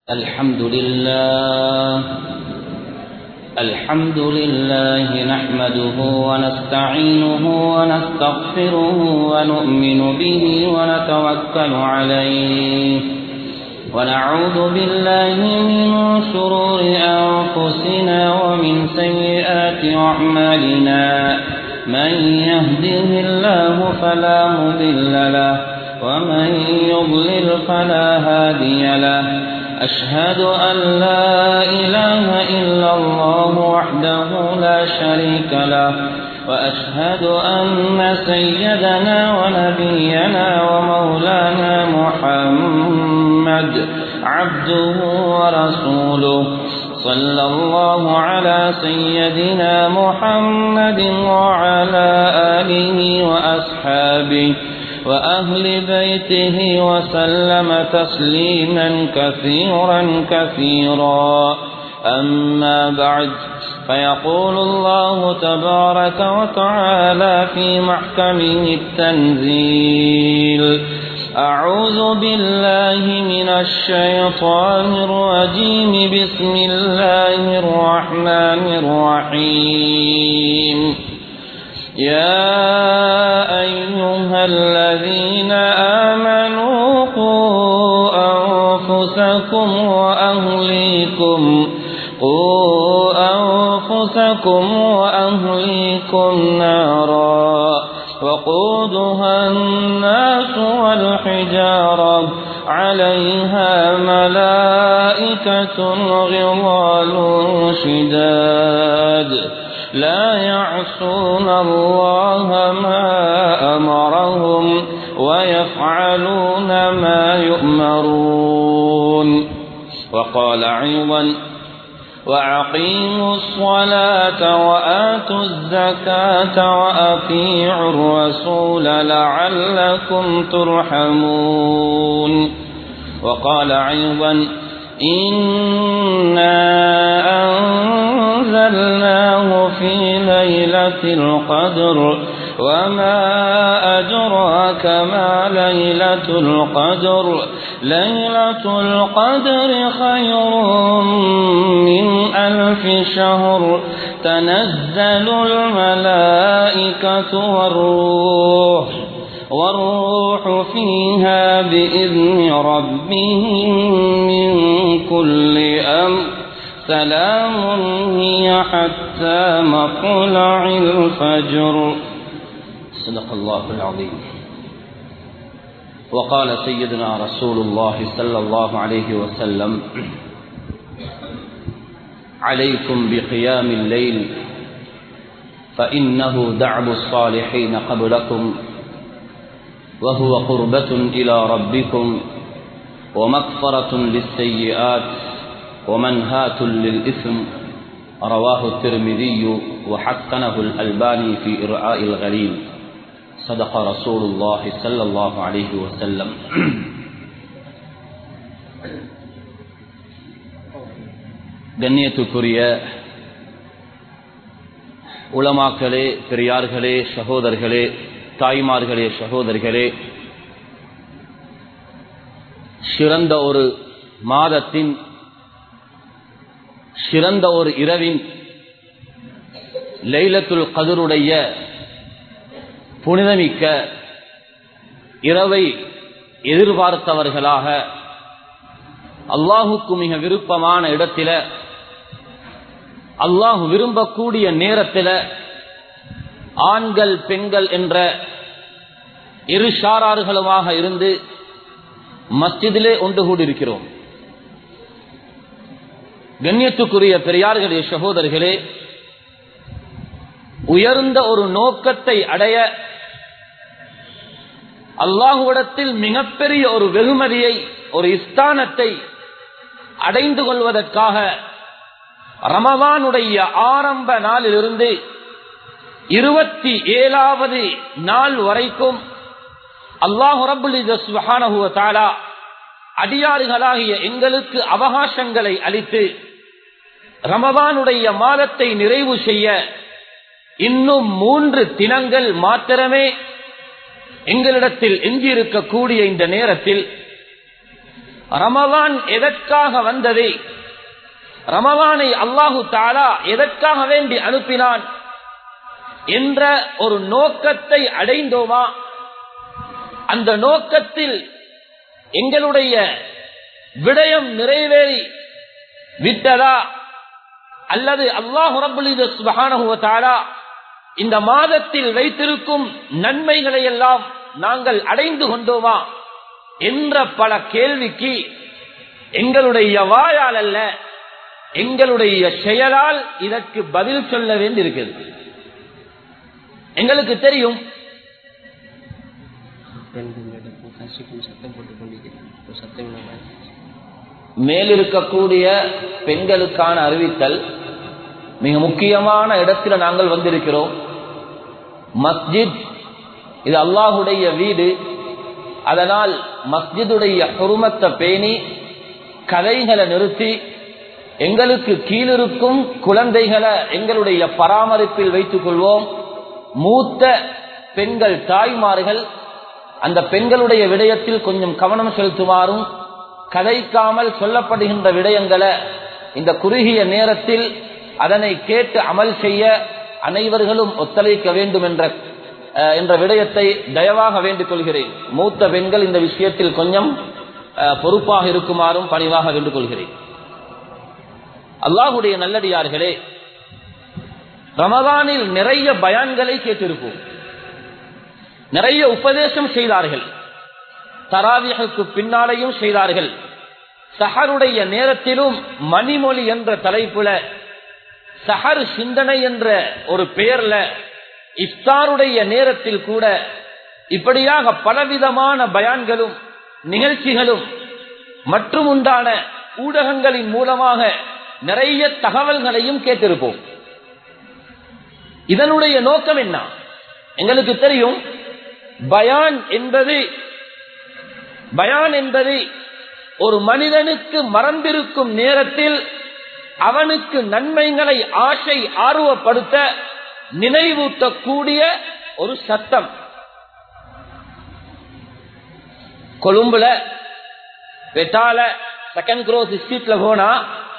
الحمد لله الحمد لله نحمده ونستعينه ونستغفره ونؤمن به ونتوكل عليه ونعوذ بالله من شرور أنفسنا ومن سيئات أعمالنا من يهده الله فلا مضل له ومن يضلل فلا هادي له أشهد أن لا إله إلا الله وحده لا شريك له وأشهد أن سيدنا ونبينا ومولانا محمد عبده ورسوله صلى الله على سيدنا محمد وعلى آله وأصحابه وأهل بيته وسلم تسليما كثيرا كثيرا أما بعد فيقول الله تبارك وتعالى في محكمه التنزيل أعوذ بالله من الشيطان الرجيم بسم الله الرحمن الرحيم يا أيها الذين آمنوا قوا أنفسكم وأهليكم قوا أنفسكم وأهليكم نارا وقودها الناس والحجارة عليها ملائكة غضال شداد لا يعصون الله ما أمرهم ويفعلون ما يؤمرون وقال أيضا وأقيموا الصلاة وآتوا الزكاة وأطيعوا الرسول لعلكم ترحمون وقال أيضا إنا أنزلناه في ليلة القدر وما أدراك ما ليلة القدر ليلة القدر خير من ألف شهر تنزل الملائكة والروح والروح فيها بإذن ربهم من كل أمر سلام هي حتى مطلع الفجر صدق الله العظيم وقال سيدنا رسول الله صلى الله عليه وسلم عليكم بقيام الليل فإنه دعب الصالحين قبلكم وهو قربة إلى ربكم ومغفرة للسيئات ومنهاة للإثم رواه الترمذي وحسنه الألباني في إرعاء الغليل صدق رسول الله صلى الله عليه وسلم கண்ணியத்துக்குரிய உளமாக்களே பெரியார்களே சகோதரர்களே தாய்மார்களே சகோதரிகளே சிறந்த ஒரு மாதத்தின் சிறந்த ஒரு இரவின் லைலத்துல் கதருடைய புனிதமிக்க இரவை எதிர்பார்த்தவர்களாக அல்லாஹுக்கு மிக விருப்பமான இடத்தில அல்லாஹு விரும்பக்கூடிய நேரத்தில் ஆண்கள் பெண்கள் என்ற இரு ஷாரார்களுமாக இருந்து மஸ்ஜிதிலே ஒன்று கூடியிருக்கிறோம் கண்ணியத்துக்குரிய பெரியார்களே சகோதரர்களே உயர்ந்த ஒரு நோக்கத்தை அடைய அல்லாஹுவிடத்தில் மிகப்பெரிய ஒரு வெகுமதியை ஒரு இஸ்தானத்தை அடைந்து கொள்வதற்காக ரமவானுடைய ஆரம்ப நாளிலிருந்து இருபத்தி ஏழாவது நாள் வரைக்கும் அல்லாஹு ரபுல் தாலா அடியாறுகளாகிய எங்களுக்கு அவகாசங்களை அளித்து ரமவானுடைய மாதத்தை நிறைவு செய்ய இன்னும் மூன்று தினங்கள் மாத்திரமே எங்களிடத்தில் எஞ்சியிருக்கக்கூடிய இந்த நேரத்தில் ரமவான் எதற்காக வந்தது ரமவானை அல்லாஹு தாலா எதற்காக வேண்டி அனுப்பினான் என்ற ஒரு நோக்கத்தை அடைந்தோமா அந்த நோக்கத்தில் எங்களுடைய விடயம் நிறைவேறி விட்டதா அல்லது அல்லாஹ் சுபகானுவத்தாரா இந்த மாதத்தில் வைத்திருக்கும் நன்மைகளை எல்லாம் நாங்கள் அடைந்து கொண்டோமா என்ற பல கேள்விக்கு எங்களுடைய வாயால் அல்ல எங்களுடைய செயலால் இதற்கு பதில் சொல்ல வேண்டியிருக்கிறது எங்களுக்கு தெரியும் மேலிருக்கக்கூடிய பெண்களுக்கான அறிவித்தல் மிக முக்கியமான இடத்துல நாங்கள் வந்திருக்கிறோம் மஸ்ஜித் இது அல்லாஹுடைய வீடு அதனால் மஸ்ஜிதுடைய பொறுமத்தை பேணி கதைகளை நிறுத்தி எங்களுக்கு கீழிருக்கும் குழந்தைகளை எங்களுடைய பராமரிப்பில் வைத்துக் கொள்வோம் மூத்த பெண்கள் தாய்மார்கள் அந்த பெண்களுடைய விடயத்தில் கொஞ்சம் கவனம் செலுத்துமாறும் கதைக்காமல் சொல்லப்படுகின்ற விடயங்களை இந்த குறுகிய நேரத்தில் அதனை கேட்டு அமல் செய்ய அனைவர்களும் ஒத்துழைக்க வேண்டும் என்ற என்ற விடயத்தை தயவாக வேண்டிக் கொள்கிறேன் மூத்த பெண்கள் இந்த விஷயத்தில் கொஞ்சம் பொறுப்பாக இருக்குமாறும் பணிவாக வேண்டிக் கொள்கிறேன் அல்லாஹுடைய நல்லடியார்களே ரமதானில் நிறைய பயான்களை கேட்டிருப்போம் நிறைய உபதேசம் செய்தார்கள் தராவிகளுக்கு பின்னாலையும் செய்தார்கள் சஹருடைய நேரத்திலும் மணிமொழி என்ற தலைப்புல சஹர் சிந்தனை என்ற ஒரு பெயர்ல இஃப்தாருடைய நேரத்தில் கூட இப்படியாக பலவிதமான பயான்களும் நிகழ்ச்சிகளும் மற்றும் உண்டான ஊடகங்களின் மூலமாக நிறைய தகவல்களையும் கேட்டிருப்போம் இதனுடைய நோக்கம் என்ன எங்களுக்கு தெரியும் பயான் என்பது பயான் என்பது ஒரு மனிதனுக்கு மறந்திருக்கும் நேரத்தில் அவனுக்கு நன்மைகளை ஆசை ஆர்வப்படுத்த நினைவூட்டக்கூடிய ஒரு சத்தம் கொழும்புல வெட்டால செகண்ட் குரோஸ் ஸ்ட்ரீட்ல போனா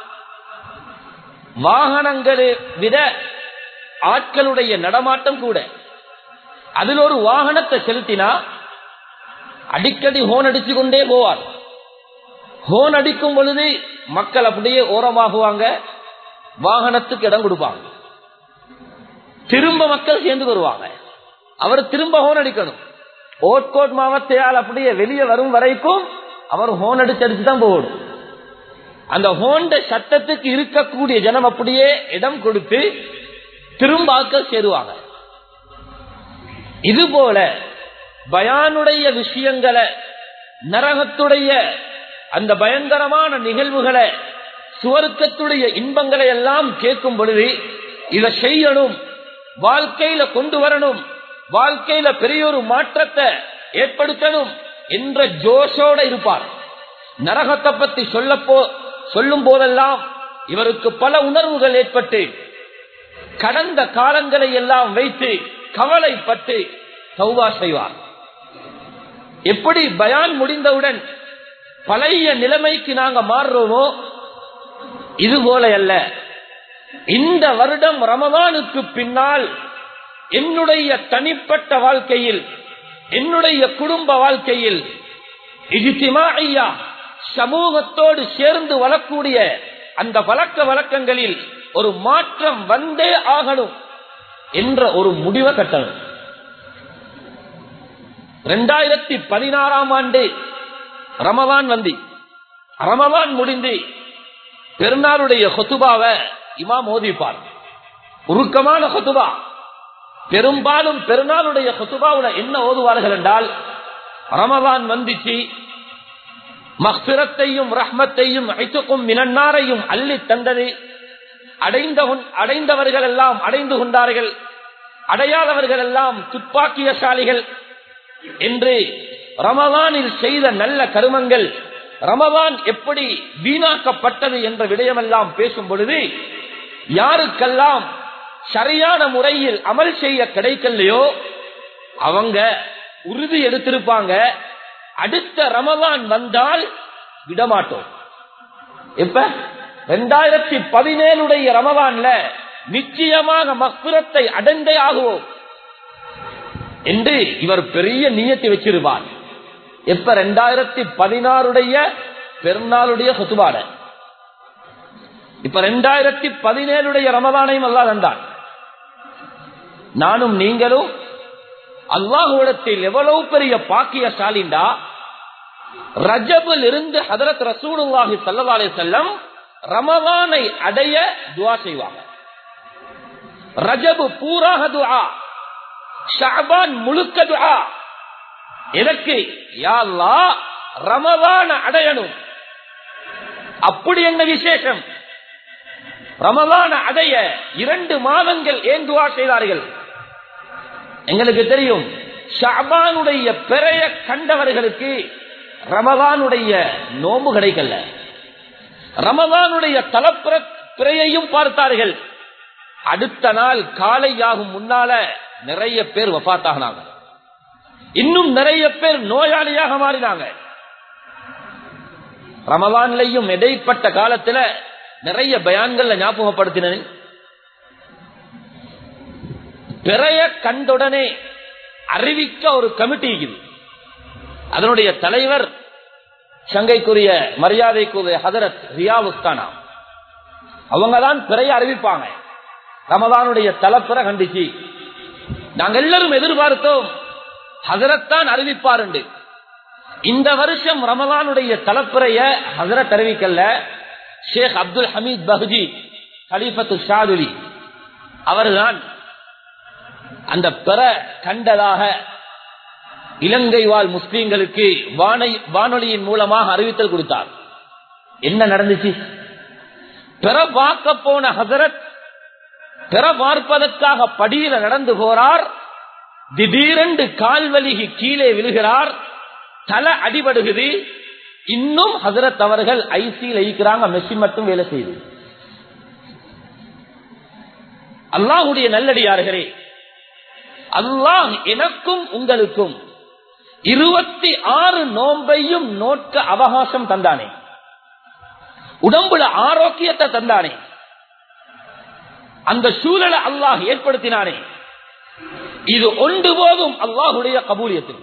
வாகனங்களை விட ஆட்களுடைய நடமாட்டம் கூட அதில் ஒரு வாகனத்தை செலுத்தினா அடிக்கடி ஹோன் அடிச்சு கொண்டே போவார் ஹோன் அடிக்கும் பொழுது மக்கள் அப்படியே ஓரமாகுவாங்க வாகனத்துக்கு இடம் கொடுப்பாங்க திரும்ப மக்கள் சேர்ந்து வருவாங்க அவர் திரும்ப ஹோன் அடிக்கணும் ஓட்கோட் மாவத்தையால் அப்படியே வெளியே வரும் வரைக்கும் அவர் ஹோன் அடிச்சு அடிச்சு தான் போகணும் அந்த ஹோண்ட சத்தத்துக்கு இருக்கக்கூடிய ஜனம் அப்படியே இடம் கொடுத்து திரும்ப ஆக்கள் சேருவாங்க இது போல பயானுடைய விஷயங்களை நரகத்துடைய அந்த பயங்கரமான நிகழ்வுகளை சுவர்க்கத்துடைய இன்பங்களை எல்லாம் கேட்கும் பொழுது இதை செய்யணும் வாழ்க்கையில கொண்டு வரணும் வாழ்க்கையில பெரிய ஒரு மாற்றத்தை ஏற்படுத்தணும் என்ற ஜோஷோட இருப்பார் நரகத்தை பத்தி சொல்லப்போ சொல்லும் போதெல்லாம் இவருக்கு பல உணர்வுகள் ஏற்பட்டு கடந்த காலங்களை எல்லாம் வைத்து கவலைப்பட்டு சௌபா செய்வார் எப்படி பயான் முடிந்தவுடன் பழைய நிலைமைக்கு நாங்க மாறுறோமோ இது போல அல்ல இந்த வருடம் ரமதானுக்கு பின்னால் என்னுடைய தனிப்பட்ட வாழ்க்கையில் என்னுடைய குடும்ப வாழ்க்கையில் இஜித்திமாயா சமூகத்தோடு சேர்ந்து வரக்கூடிய அந்த பழக்க வழக்கங்களில் ஒரு மாற்றம் வந்தே ஆகணும் என்ற ஒரு முடிவை கட்டணும் ரெண்டாயிரத்தி பதினாறாம் ஆண்டு ரமவான் வந்து ரமவான் முடிந்து பெருநாளுடைய கொத்துபாவை இமாம் ஓதிப்பார் உருக்கமான கொத்துபா பெரும்பாலும் பெருநாளுடைய கொத்துபாவுல என்ன ஓதுவார்கள் என்றால் ரமவான் வந்துச்சு மக்சிரத்தையும் ரஹ்மத்தையும் ஐத்துக்கும் மினன்னாரையும் அள்ளி தந்தது அடைந்த அடைந்தவர்கள் எல்லாம் அடைந்து கொண்டார்கள் அடையாதவர்கள் எல்லாம் துப்பாக்கியசாலிகள் என்று ரமவானில் செய்த நல்ல கருமங்கள் ரமவான் எப்படி வீணாக்கப்பட்டது என்ற விடயமெல்லாம் பேசும் பொழுது யாருக்கெல்லாம் சரியான முறையில் அமல் செய்ய கிடைக்கலையோ அவங்க உறுதி எடுத்திருப்பாங்க அடுத்த ரமவான் வந்தால் விடமாட்டோம் இப்ப ரெண்டாயிரத்தி பதினேழுடைய ரமவான்ல நிச்சயமாக மக்பிரத்தை அடைந்தே ஆகுவோம் என்று இவர் பெரிய நீயத்தை வச்சிருப்பார் எப்ப ரெண்டாயிரத்தி பதினாறுடைய பெருநாளுடைய சொத்துபாட இப்ப ரெண்டாயிரத்தி பதினேழுடைய ரமதானையும் அல்லா தந்தான் நானும் நீங்களும் அல்லாஹுடத்தில் எவ்வளவு பெரிய பாக்கியசாலிண்டா ரஜபில் இருந்து ஹதரத் ரசூலுல்லாஹி சல்லா செல்லம் ரமவானை அடைய துவா செய்வாங்க ரஜபு பூராக துவா ஷாபான் முழுக்க துவா எனக்கு யாழ்லா ரமவான அடையணும் அப்படி என்ன விசேஷம் ரமவான அடைய இரண்டு மாதங்கள் ஏன் துவா செய்தார்கள் எங்களுக்கு தெரியும் ஷாபானுடைய பெறைய கண்டவர்களுக்கு ரமதானுடைய நோம்பு கிடைக்கல ரமதானுடைய தலப்பிர பிறையையும் பார்த்தார்கள் அடுத்த நாள் காலையாகும் முன்னால நிறைய பேர் வபாத்தாகினாங்க இன்னும் நிறைய பேர் நோயாளியாக மாறினாங்க ரமதான்லையும் இடைப்பட்ட காலத்துல நிறைய பயான்கள்ல ஞாபகப்படுத்தினேன் பிறைய கண்டுடனே அறிவிக்க ஒரு கமிட்டி இருக்குது அதனுடைய தலைவர் சங்கைக்குரிய மரியாதைக்குரிய ஹதரத் ரியாவுஸ்தானா அவங்க தான் பிறைய அறிவிப்பாங்க ரமதானுடைய தலைப்பிற கண்டிச்சு நாங்க எல்லாரும் எதிர்பார்த்தோம் ஹசரத்தான் அறிவிப்பார் இந்த வருஷம் ரமலானுடைய தலைப்புறைய ஹசரத் அறிவிக்கல்ல ஷேக் அப்துல் ஹமீத் பஹ்ஜி கலீஃபத்து ஷாதுலி அவர்தான் அந்த பெற கண்டதாக இலங்கை வாழ் முஸ்லீம்களுக்கு வானொலியின் மூலமாக அறிவித்தல் கொடுத்தார் என்ன நடந்துச்சு பெற பார்க்க போன ஹசரத் பெற பார்ப்பதற்காக படியில நடந்து போறார் திடீரென்று கால்வலிகி கீழே விழுகிறார் தலை அடிபடுகுது இன்னும் ஹசரத் அவர்கள் ஐசியில் இருக்கிறாங்க மெஷி மட்டும் வேலை செய்து அல்லாஹுடைய நல்லடியார்களே அல்லாஹ் எனக்கும் உங்களுக்கும் இருபத்தி ஆறு நோன்பையும் நோக்க அவகாசம் தந்தானே உடம்புல ஆரோக்கியத்தை தந்தானே அந்த சூழலை அல்லாஹ் ஏற்படுத்தினானே இது ஒன்று போதும் அல்லாஹுடைய கபூலியத்தில்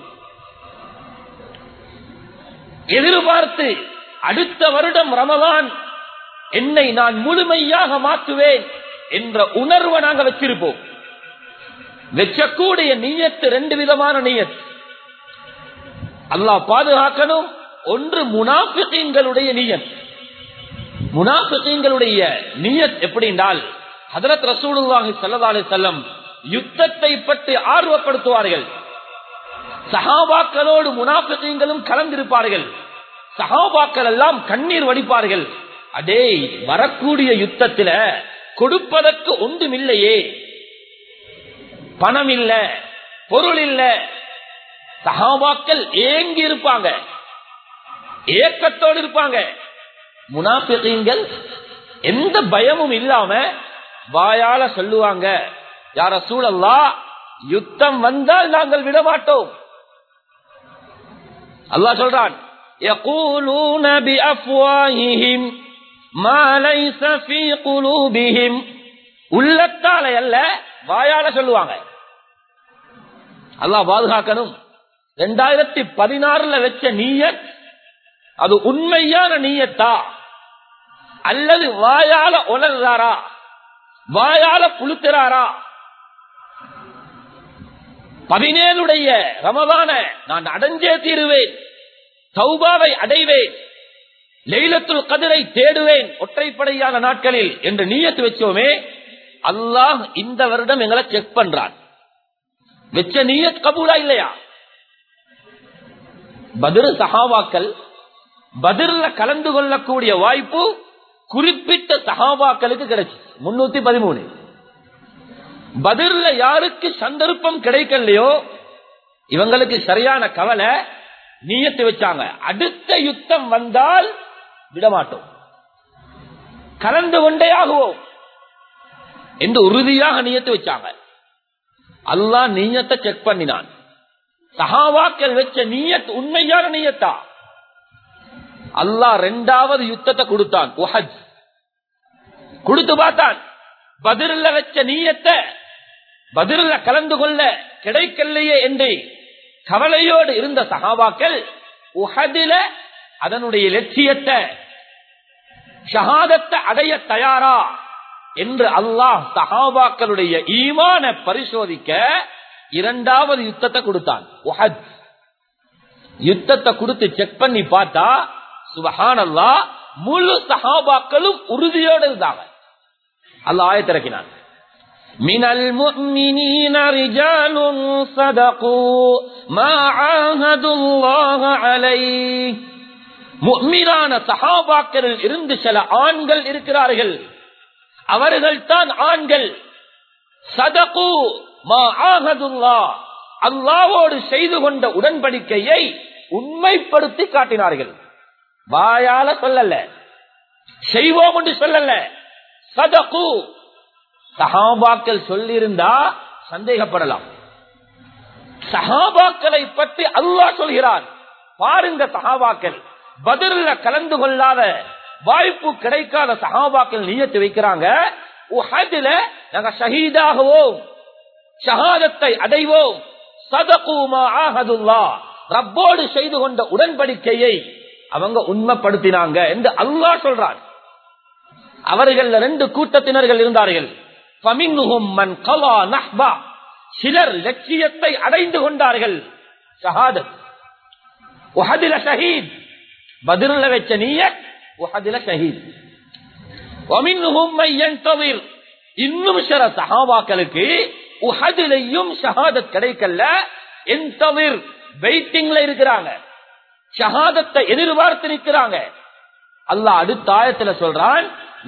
எதிர்பார்த்து அடுத்த வருடம் ரமதான் என்னை நான் முழுமையாக மாற்றுவேன் என்ற உணர்வை நாங்க வச்சிருப்போம் வெச்சக்கூடிய நீயத்து ரெண்டு விதமான நீயத் அல்லாஹ் பாதுகாக்கணும் ஒன்று முனாபிகளுடைய நீயத் முனாபிகளுடைய நீயத் எப்படின்றால் ஹதரத் ரசூலுல்லாஹி ஸல்லல்லாஹு அலைஹி வஸல்லம் யுத்தத்தை பற்றி ஆர்வப்படுத்துவார்கள் சஹாபாக்களோடு முனாபிகளும் கலந்திருப்பார்கள் சஹாபாக்கள் எல்லாம் கண்ணீர் வடிப்பார்கள் அடே வரக்கூடிய யுத்தத்தில கொடுப்பதற்கு ஒன்றுமில்லையே பணம் இல்ல பொருள் இல்ல சஹாபாக்கள் ஏங்கி இருப்பாங்க ஏக்கத்தோடு இருப்பாங்க முனாபிகள் எந்த பயமும் இல்லாம வாயால சொல்லுவாங்க யார சூழல்லா யுத்தம் வந்தால் நாங்கள் விட மாட்டோம் அல்லாஹ் சொல்றான் يقولون بأفواههم ما ليس في قلوبهم உள்ளத்தால அல்ல வாயால சொல்லுவாங்க அல்லாஹ் பாதுகாக்கணும் ரெண்டாயிரத்தி பதினாறுல வச்ச நீயத் அது உண்மையான நீயத்தா அல்லது வாயால உணர்றாரா வாயால புழுத்துறாரா பதினேழுடைய ரமதான நான் அடைஞ்சே தீருவேன் சௌபாவை அடைவேன் லெய்லத்துல் கதிரை தேடுவேன் ஒற்றைப்படையான நாட்களில் என்று நீயத்து வச்சோமே அல்லாஹ் இந்த வருடம் எங்களை செக் பண்றான் வெச்ச நீயத் கபூலா இல்லையா பதிரு சஹாவாக்கள் பதிர்ல கலந்து கொள்ளக்கூடிய வாய்ப்பு குறிப்பிட்ட சஹாபாக்களுக்கு கிடைச்சு முன்னூத்தி பதிமூணு பதிர்ல யாருக்கு சந்தர்ப்பம் கிடைக்கலையோ இவங்களுக்கு சரியான கவலை நீயத்து வச்சாங்க அடுத்த யுத்தம் வந்தால் விடமாட்டோம் கலந்து கொண்டே ஆகுவோம் என்று உறுதியாக நீயத்து வச்சாங்க அல்லாஹ் நீயத்தை செக் பண்ணினான் சஹாவாக்கள் வச்ச நீயத் உண்மையான நீயத்தா அல்லாஹ் ரெண்டாவது யுத்தத்தை கொடுத்தான் உஹத் கொடுத்து பார்த்தான் பதிரில் வச்ச நீயத்தை பதிரில் கலந்து கொள்ள கிடைக்கலையே என்று கவலையோடு இருந்த சகாபாக்கள் உஹதில அதனுடைய லட்சியத்தை ஷஹாதத்தை அடைய தயாரா என்று அல்லாஹ் சஹாபாக்களுடைய ஈமான பரிசோதிக்க இரண்டாவது யுத்தத்தை கொடுத்தான் உஹத் யுத்தத்தை கொடுத்து செக் பண்ணி பார்த்தா சுபஹான் அல்லா முழு சஹாபாக்களும் உறுதியோடு இருந்தாங்க அல்லாஹ் ஆயத்திறக்கினான் من المؤمنين رجال صدقوا ما عاهدوا الله عليه முக்மீனான சஹாபாக்களில் இருந்து சில ஆண்கள் இருக்கிறார்கள் அவர்கள் தான் ஆண்கள் சதகு மா ஆகதுல்லா அல்லாவோடு செய்து கொண்ட உடன்படிக்கையை உண்மைப்படுத்தி காட்டினார்கள் வாயால சொல்லல செய்வோம் என்று சொல்லல சதகு சஹாபாக்கள் சொல்லியிருந்தா சந்தேகப்படலாம் சஹாபாக்களை பற்றி அல்லாஹ் சொல்கிறான் பாருங்க சஹாபாக்கள் பதில கலந்து கொள்ளாத வாய்ப்பு கிடைக்காத சஹாபாக்கள் நீயத்து வைக்கிறாங்க உஹதுல நாங்க ஷஹீதாகவோம் ஷஹாதத்தை அடைவோம் சதகூமா ஆகதுல்லா ரப்போடு செய்து கொண்ட உடன்படிக்கையை அவங்க உண்மைப்படுத்தினாங்க என்று அல்லாஹ் சொல்றான் அவர்கள் ரெண்டு கூட்டத்தினர்கள் இருந்தார்கள் சிலர் லட்சியத்தை அடைந்து கொண்டார்கள் ஷஹாதத் உஹதில ஷஹீத் பதில வச்ச நீயத் உஹதில ஷஹீத் இன்னும் சில சஹாபாக்களுக்கு உஹதிலையும் ஷஹாதத் கிடைக்கல என் தவிர் வெயிட்டிங்ல இருக்கிறாங்க ஷஹாதத்தை எதிர்பார்த்து நிற்கிறாங்க அல்லாஹ் அடுத்த ஆயத்துல சொல்றான்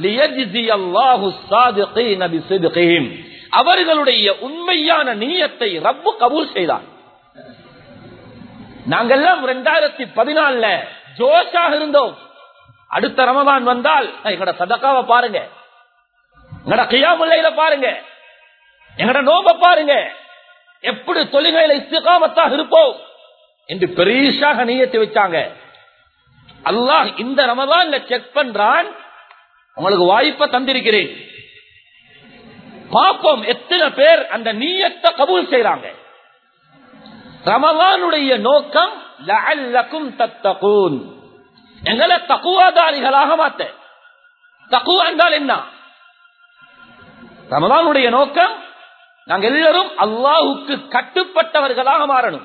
அவர்களுடைய உண்மையான நீயத்தை ரப்பு கபூல் செய்தான் நாங்கெல்லாம் ரெண்டாயிரத்தி பதினாலுல ஜோஷாக இருந்தோம் அடுத்த ரமதான் வந்தால் எங்கட சதக்காவை பாருங்க எங்கட கையாமுல்லையில பாருங்க எங்கட நோம்ப பாருங்க எப்படி தொழுகையில இஸ்திகாமத்தாக இருப்போம் என்று பெரிசாக நீயத்தை வச்சாங்க அல்லாஹ் இந்த ரமதான்ல செக் பண்றான் உங்களுக்கு வாய்ப்பை தந்திருக்கிறேன் பாப்போம் எத்தனை பேர் அந்த நீயத்தை கபூல் செய்யறாங்க ரமலானுடைய நோக்கம் லஅல்லக்கும் தத்தகூன் எங்களை தக்குவாதாரிகளாக மாத்த தக்குவா என்றால் என்ன ரமலானுடைய நோக்கம் நாங்க எல்லாரும் அல்லாஹுக்கு கட்டுப்பட்டவர்களாக மாறணும்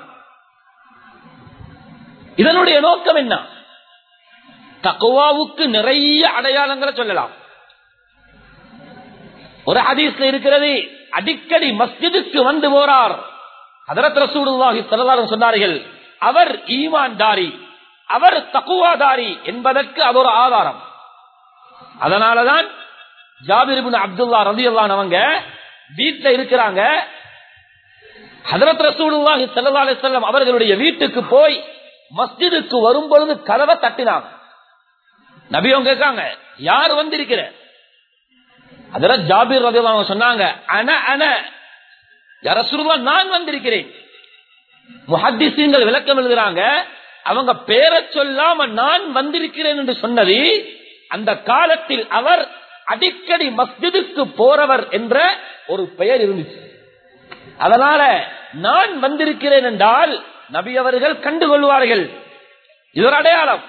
இதனுடைய நோக்கம் என்ன தக்குவாவுக்கு நிறைய அடையாளங்களை சொல்லலாம் ஒரு ஹதீஸ்ல இருக்கிறது அடிக்கடி மஸ்ஜிதுக்கு வந்து போறார் ஹதரத் ரசூலுல்லாஹி ஸல்லல்லாஹு சொன்னார்கள் அவர் ஈமான்தாரி அவர் தக்குவாதாரி என்பதற்கு அது ஒரு ஆதாரம் அதனாலதான் ஜாபிர் இப்னு அப்துல்லா ரலியல்லாஹு அவங்க வீட்ல இருக்கிறாங்க ஹதரத் ரசூலுல்லாஹி ஸல்லல்லாஹு அலைஹி வஸல்லம் அவர்களுடைய வீட்டுக்கு போய் மஸ்ஜிதுக்கு வரும் பொழுது கதவை தட்டினாங்க நபி அவங்க கேட்காங்க யார் வந்திருக்கிற அதெல்லாம் ஜாபீர் ரலியல்லாஹு சொன்னாங்க அன அன யா ரசூலுல்லாஹ் நான் வந்திருக்கிறேன் முஹத்திஸீன்கள் விளக்கம் எழுதுறாங்க அவங்க பேரை சொல்லாம நான் வந்திருக்கிறேன் என்று சொன்னது அந்த காலத்தில் அவர் அடிக்கடி மஸ்ஜிதுக்கு போறவர் என்ற ஒரு பெயர் இருந்துச்சு அதனால நான் வந்திருக்கிறேன் என்றால் நபி அவர்கள் கண்டுகொள்வார்கள் இது ஒரு அடையாளம்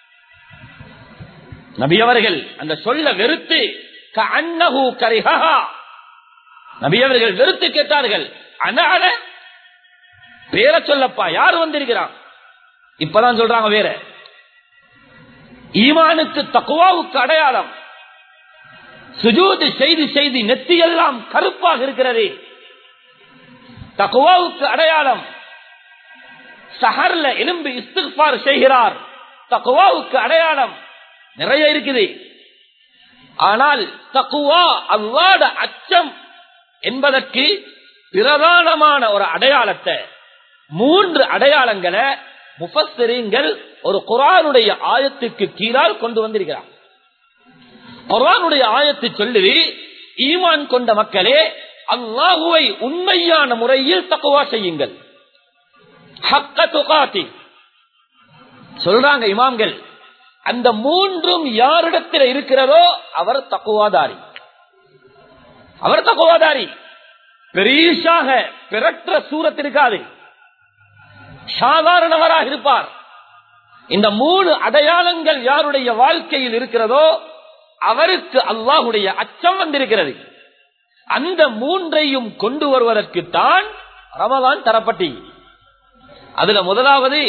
நபி அவர்கள் அந்த சொல்ல வெறுத்து கண்ணகு கரிஹா நபி அவர்கள் வெறுத்து கேட்டார்கள் அன அன பேரை சொல்லப்பா யார் வந்திருக்கிறான் இப்பதான் சொல்றாங்க வேற ஈமானுக்கு தக்குவாவுக்கு அடையாளம் சுஜூது செய்து செய்து நெத்தியெல்லாம் கருப்பாக இருக்கிறது தக்குவாவுக்கு அடையாளம் சஹர்ல எலும்பு இஸ்திஃபார் செய்கிறார் தக்குவாவுக்கு அடையாளம் நிறைய இருக்குது ஆனால் தக்குவா அல்லாட அச்சம் என்பதற்கு பிரதானமான ஒரு அடையாளத்தை மூன்று அடையாளங்களை முஃபஸ்ஸரீன்கள் ஒரு குரானுடைய ஆயத்துக்கு கீழால் கொண்டு வந்திருக்கிறார் குரானுடைய ஆயத்தை சொல்லுது ஈமான் கொண்ட மக்களே அல்லாஹுவை உண்மையான முறையில் தக்குவா செய்யுங்கள் ஹக்க துகாத்தி சொல்றாங்க இமாம்கள் அந்த மூன்றும் யாரிடத்தில் இருக்கிறதோ அவர் தக்குவாதாரி அவர் தக்குவாதாரி பெரியசாக பிறற்ற சூரத் இருக்காது சாதாரணவராக இருப்பார் இந்த மூணு அடையாளங்கள் யாருடைய வாழ்க்கையில் இருக்கிறதோ அவருக்கு அல்லாஹுடைய அச்சம் வந்திருக்கிறது அந்த மூன்றையும் கொண்டு வருவதற்குத்தான் ரமதான் தரப்பட்டி அதுல முதலாவது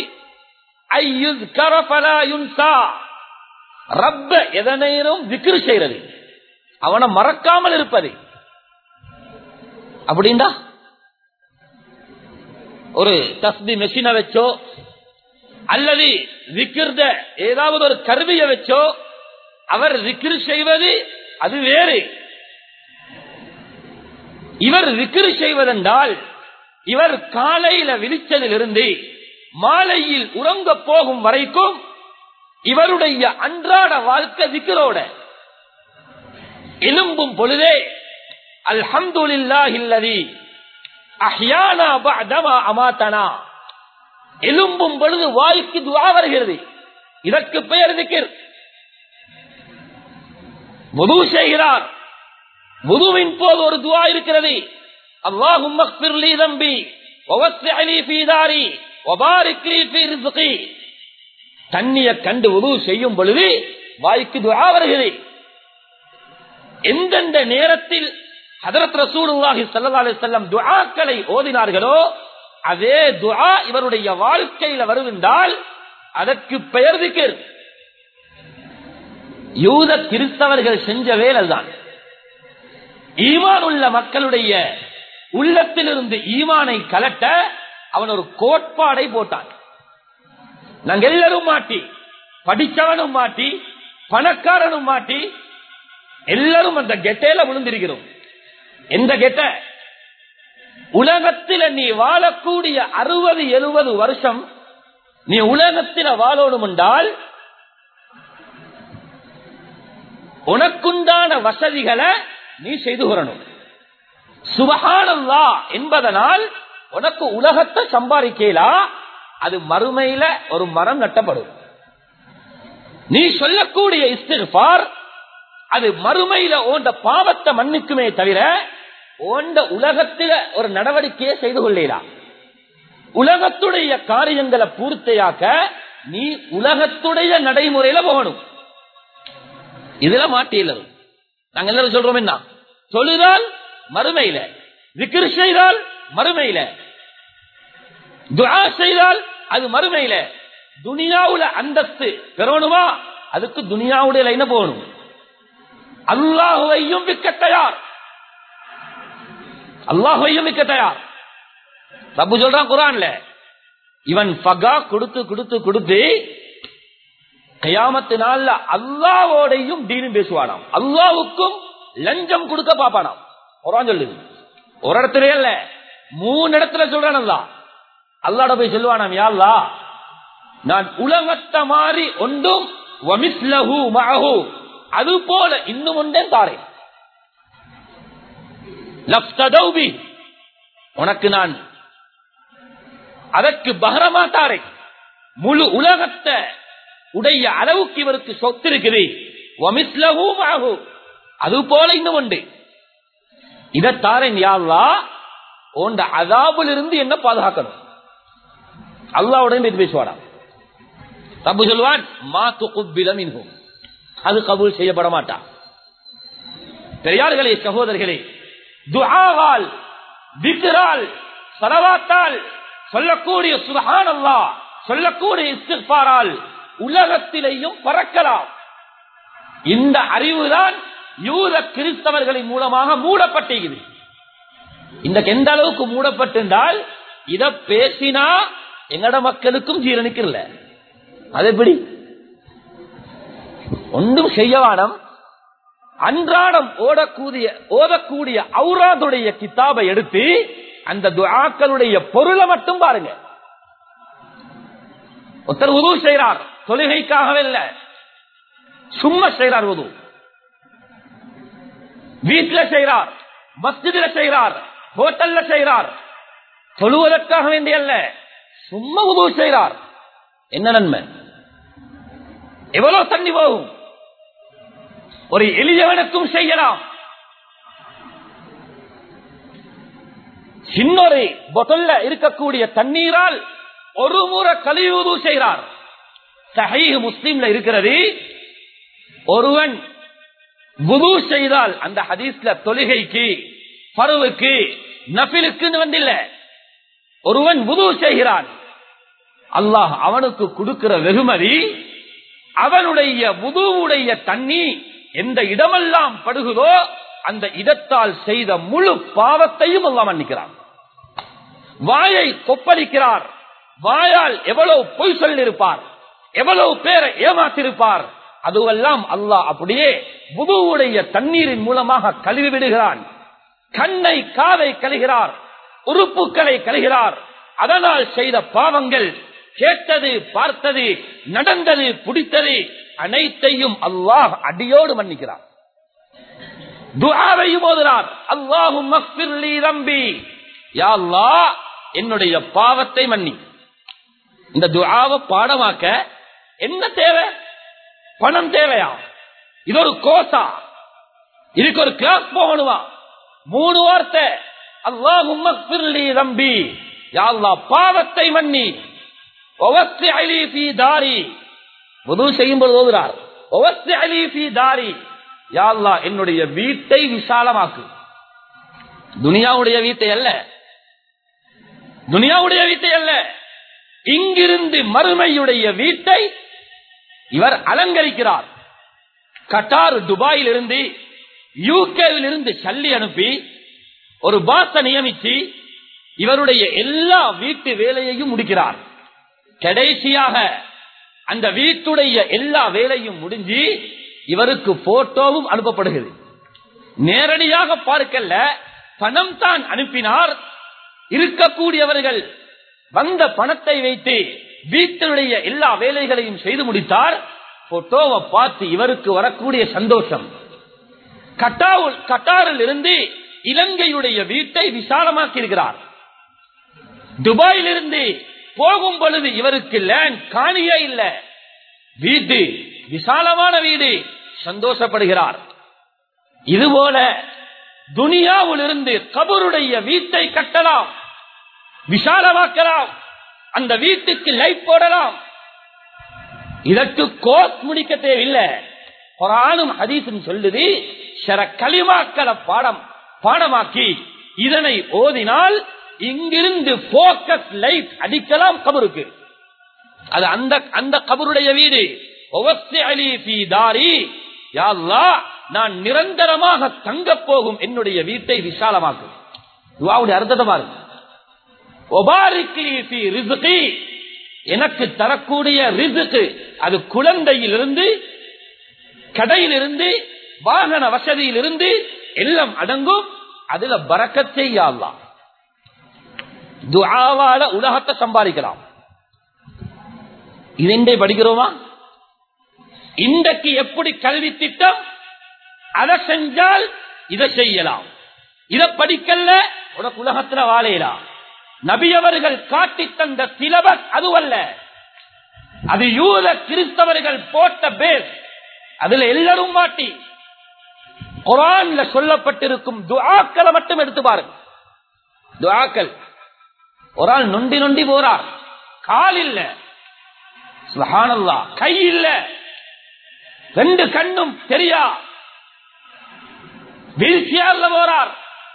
ரப்ப எதனேனும் விக்கிரு செய்யறது அவனை மறக்காமல் இருப்பது அப்படின்னா ஒரு தஸ்பி மெஷினை வச்சோ அல்லது விக்கிர்த ஏதாவது ஒரு கருவியை வச்சோ அவர் விக்கிரு செய்வது அது வேறு இவர் விக்கிரு செய்வதென்றால் இவர் காலையில விழிச்சதிலிருந்து மாலையில் உறங்க போகும் வரைக்கும் இவருடைய அன்றாட வாழ்க்கை விக்கிரோட எலும்பும் பொழுதே அல்ஹம்துலில்லாஹில்லதி அஹ்யானா பஅதமா அமாத்தனா எலும்பும் பொழுது வாய்க்கு துவா வருகிறது இதற்கு பெயர் திக்கிர் முது செய்கிறார் முதுவின் போது ஒரு துவா இருக்கிறது அல்லாஹும் மக்பிர்லி தம்பி ஒவஸ்ஸி ஃபீ தாரி வபாரிக் லீ ஃபீ ரிஸ்கி தண்ணிய கண்டு உதவு செய்யும் பொழுது வாய்க்கு துவா வருகிறது எந்தெந்த நேரத்தில் ஹதரத் ரசூலுல்லாஹி ஸல்லல்லாஹு அலைஹி வஸல்லம் துஆக்களை ஓதினார்களோ அதே துஆ இவருடைய வாழ்க்கையில வருவென்றால் அதற்கு பெயர் திக்ர் யூத கிறிஸ்தவர்கள் செஞ்ச வேலைதான் ஈமான் உள்ள மக்களுடைய உள்ளத்திலிருந்து ஈமானை கலட்ட அவன் ஒரு கோட்பாடை போட்டான் நாங்க எல்லாரும் மாட்டி படிச்சவனும் மாட்டி பணக்காரனும் மாட்டி எல்லாரும் அந்த கெட்டையில விழுந்திருக்கிறோம் எந்த கெட்ட உலகத்தில நீ வாழக்கூடிய அறுபது எழுபது வருஷம் நீ உலகத்தில வாழணும் என்றால் உனக்குண்டான வசதிகளை நீ செய்து வரணும் சுபகானல்லா என்பதனால் உனக்கு உலகத்தை சம்பாதிக்கலா அது மறுமையில ஒரு மரம் நட்டப்படும் நீ சொல்லக்கூடிய இஸ்திஃபார் அது மறுமையில ஓண்ட பாவத்தை மன்னிக்குமே தவிர ஓண்ட உலகத்தில ஒரு நடவடிக்கையை செய்து கொள்ளலாம் உலகத்துடைய காரியங்களை பூர்த்தியாக்க நீ உலகத்துடைய நடைமுறையில போகணும் இதுல மாட்டியலது நாங்க எல்லாரும் சொல்றோம் என்ன தொழுதால் மறுமையில விக்கிரு செய்தால் மறுமையில துஆ செய்தால் அது மறுமையில துனியாவுல அந்தஸ்து பெறணுமா அதுக்கு துனியாவுடைய லைன போகணும் அல்லாஹுவையும் விற்க தயார் அல்லாஹுவையும் விற்க தயார் ரப்பு சொல்றான் குரான்ல இவன் பகா கொடுத்து கொடுத்து கொடுத்து கயாமத்து நாள்ல அல்லாவோடையும் தீனும் பேசுவானாம் அல்லாவுக்கும் லஞ்சம் கொடுக்க பாப்பானாம் குரான் சொல்லுது ஒரு இடத்துல இல்ல மூணு இடத்துல சொல்றான் அல்லா அல்லாட போய் சொல்லுவானாம் யாழ்லா நான் உலகத்தை மாறி ஒன்றும் வமிஸ்லஹு மஹு அது போல இன்னும் ஒன்றே தாரேன் லப்தௌபி உனக்கு நான் அதற்கு பகரமா தாரேன் முழு உலகத்தை உடைய அளவுக்கு இவருக்கு சொத்து இருக்குது வமிஸ்லஹு மஹு அது போல இன்னும் உண்டு இதை தாரேன் யாழ்லா உண்ட அதாபில் இருந்து என்ன பாதுகாக்கணும் அல்லாவுடன் இது பேசுவாடா தப்பு சொல்லுவான் மாத்து குப்பிலம் இன்கும் அது கபூல் செய்யப்பட மாட்டான் பெரியார்களே சகோதரர்களே துஆவால் திக்ரால் சலவாத்தால் சொல்லக்கூடிய சுபஹான் அல்லா சொல்லக்கூடிய இஸ்திஃபாரால் உலகத்திலேயும் பறக்கலாம் இந்த அறிவுதான் யூத கிறிஸ்தவர்களின் மூலமாக மூடப்பட்டிருக்குது இந்த எந்த அளவுக்கு மூடப்பட்டிருந்தால் இத பேசினா எங்கட மக்களுக்கும் ஜீரணிக்கல அது எப்படி ஒன்றும் செய்யவானம் அன்றாடம் ஓடக்கூடிய ஓதக்கூடிய ஔராதுடைய கித்தாபை எடுத்து அந்த துஆக்களுடைய பொருளை மட்டும் பாருங்க ஒருத்தர் உதவு செய்கிறார் தொழுகைக்காகவே இல்ல சும்மா செய்கிறார் உது வீட்டுல செய்கிறார் மஸ்ஜிதில செய்கிறார் ஹோட்டல்ல செய்கிறார் தொழுவதற்காக வேண்டிய அல்ல சும்மா உதவு செய்கிறார் என்ன நன்மை எவ்வளவு தண்ணி போகும் ஒரு எளியவனுக்கும் செய்யலாம் சின்னொரு பொட்டல்ல இருக்கக்கூடிய தண்ணீரால் ஒரு முறை கழிவுது செய்கிறார் சஹீஹ் முஸ்லீம்ல இருக்கிறது ஒருவன் குது செய்தால் அந்த ஹதீஸ்ல தொழுகைக்கு பருவுக்கு நபிலுக்கு வந்தில்ல ஒருவன் புது செய்கிறான் அல்லாஹ் அவனுக்கு கொடுக்கிற வெகுமதி அவனுடைய புதுவுடைய தண்ணி எந்த இடமெல்லாம் படுகுதோ அந்த இடத்தால் செய்த முழு பாவத்தையும் அல்லாஹ் மன்னிக்கிறான் வாயை கொப்பளிக்கிறார் வாயால் எவ்வளவு பொய் சொல்லிருப்பார் எவ்வளவு பேரை ஏமாத்திருப்பார் அதுவெல்லாம் அல்லாஹ் அப்படியே புதுவுடைய தண்ணீரின் மூலமாக கழுவி விடுகிறான் கண்ணை காதை கழுகிறார் உறுப்புகளை கழுகிறார் அதனால் செய்த பாவங்கள் கேட்டது பார்த்தது நடந்தது பிடித்தது அனைத்தையும் அல்லாஹ் அடியோடு மன்னிக்கிறார் துஆவையும் ஓதுறார் அல்லாஹும் ரம்பி யா அல்லாஹ் என்னுடைய பாவத்தை மன்னி இந்த துஆவை பாடமாக்க என்ன தேவை பணம் தேவையா இது ஒரு கோசா இதுக்கு ஒரு கிளாஸ் போகணுமா மூணு வார்த்தை அல்லாஹும் ரம்பி யா அல்லாஹ் பாவத்தை மன்னி ஒவஸ்தி அலி ஃபீ தாரி உது செய்யும்போது ஓதுறார் ஒவஸ்தி அலி ஃபீ தாரி யா அல்லாஹ் என்னுடைய வீட்டை விசாலமாக்கு துனியாவுடைய வீட்டை அல்ல துனியாவுடைய வீட்டை அல்ல இங்கிருந்து மறுமையுடைய வீட்டை இவர் அலங்கரிக்கிறார் கட்டார் துபாயில் இருந்து யூகேவில் இருந்து சல்லி அனுப்பி ஒரு பாச நியமிச்சு இவருடைய எல்லா வீட்டு வேலையையும் முடிக்கிறார் கடைசியாக அந்த வீட்டுடைய எல்லா வேலையும் முடிஞ்சு இவருக்கு போட்டோவும் அனுப்பப்படுகிறது நேரடியாக பார்க்கல பணம் தான் அனுப்பினார் இருக்கக்கூடியவர்கள் வந்த பணத்தை வைத்து வீட்டினுடைய எல்லா வேலைகளையும் செய்து முடித்தார் போட்டோவை பார்த்து இவருக்கு வரக்கூடிய சந்தோஷம் கட்டாவுல் கட்டாரில் இருந்து இலங்கையுடைய வீட்டை விசாலமாக்கி இருக்கிறார் துபாயில் இருந்து போகும் பொழுது இவருக்கு லேண்ட் காணியே இல்ல வீடு விசாலமான வீடு சந்தோஷப்படுகிறார் இதுபோல துனியாவில் இருந்து கபருடைய வீட்டை கட்டலாம் விசாலமாக்கலாம் அந்த வீட்டுக்கு லைட் போடலாம் இதற்கு கோஸ் முடிக்க தேவையில்லை குரானும் ஹதீசும் சொல்லுது சில களிமாக்களை பாடம் பாடமாக்கி இதனை ஓதினால் இங்கிருந்து போக்கஸ் லைட் அடிக்கலாம் கபருக்கு அது அந்த அந்த கபருடைய வீடு நான் நிரந்தரமாக தங்க போகும் என்னுடைய வீட்டை விசாலமாக்கும் துவாவுடைய அர்த்தத்தை பாருங்க எனக்கு தரக்கூடிய ரிசுக்கு அது குழந்தையிலிருந்து கடையிலிருந்து வாகன வசதியிலிருந்து எல்லாம் அடங்கும் அதுல பறக்கத்தை யாழ்லாம் துஆவால உலகத்தை சம்பாதிக்கலாம் இதெண்டே படிக்கிறோமா இன்றைக்கு எப்படி கல்வி திட்டம் அதை செஞ்சால் இதை செய்யலாம் இதை படிக்கல உனக்கு உலகத்துல வாழையலாம் நபியவர்கள் காட்டி தந்த சிலபஸ் அதுவல்ல அது யூத கிறிஸ்தவர்கள் போட்ட பேஸ் அதுல எல்லாரும் மாட்டி குரான்ல சொல்லப்பட்டிருக்கும் துஆக்களை மட்டும் எடுத்து பாருங்க துஆக்கள் ஒரு ஆள் நொண்டி நொண்டி போறார் கால் இல்ல சுஹானல்லா கை இல்ல ரெண்டு கண்ணும் தெரியா வீழ்ச்சியார்ல போறார்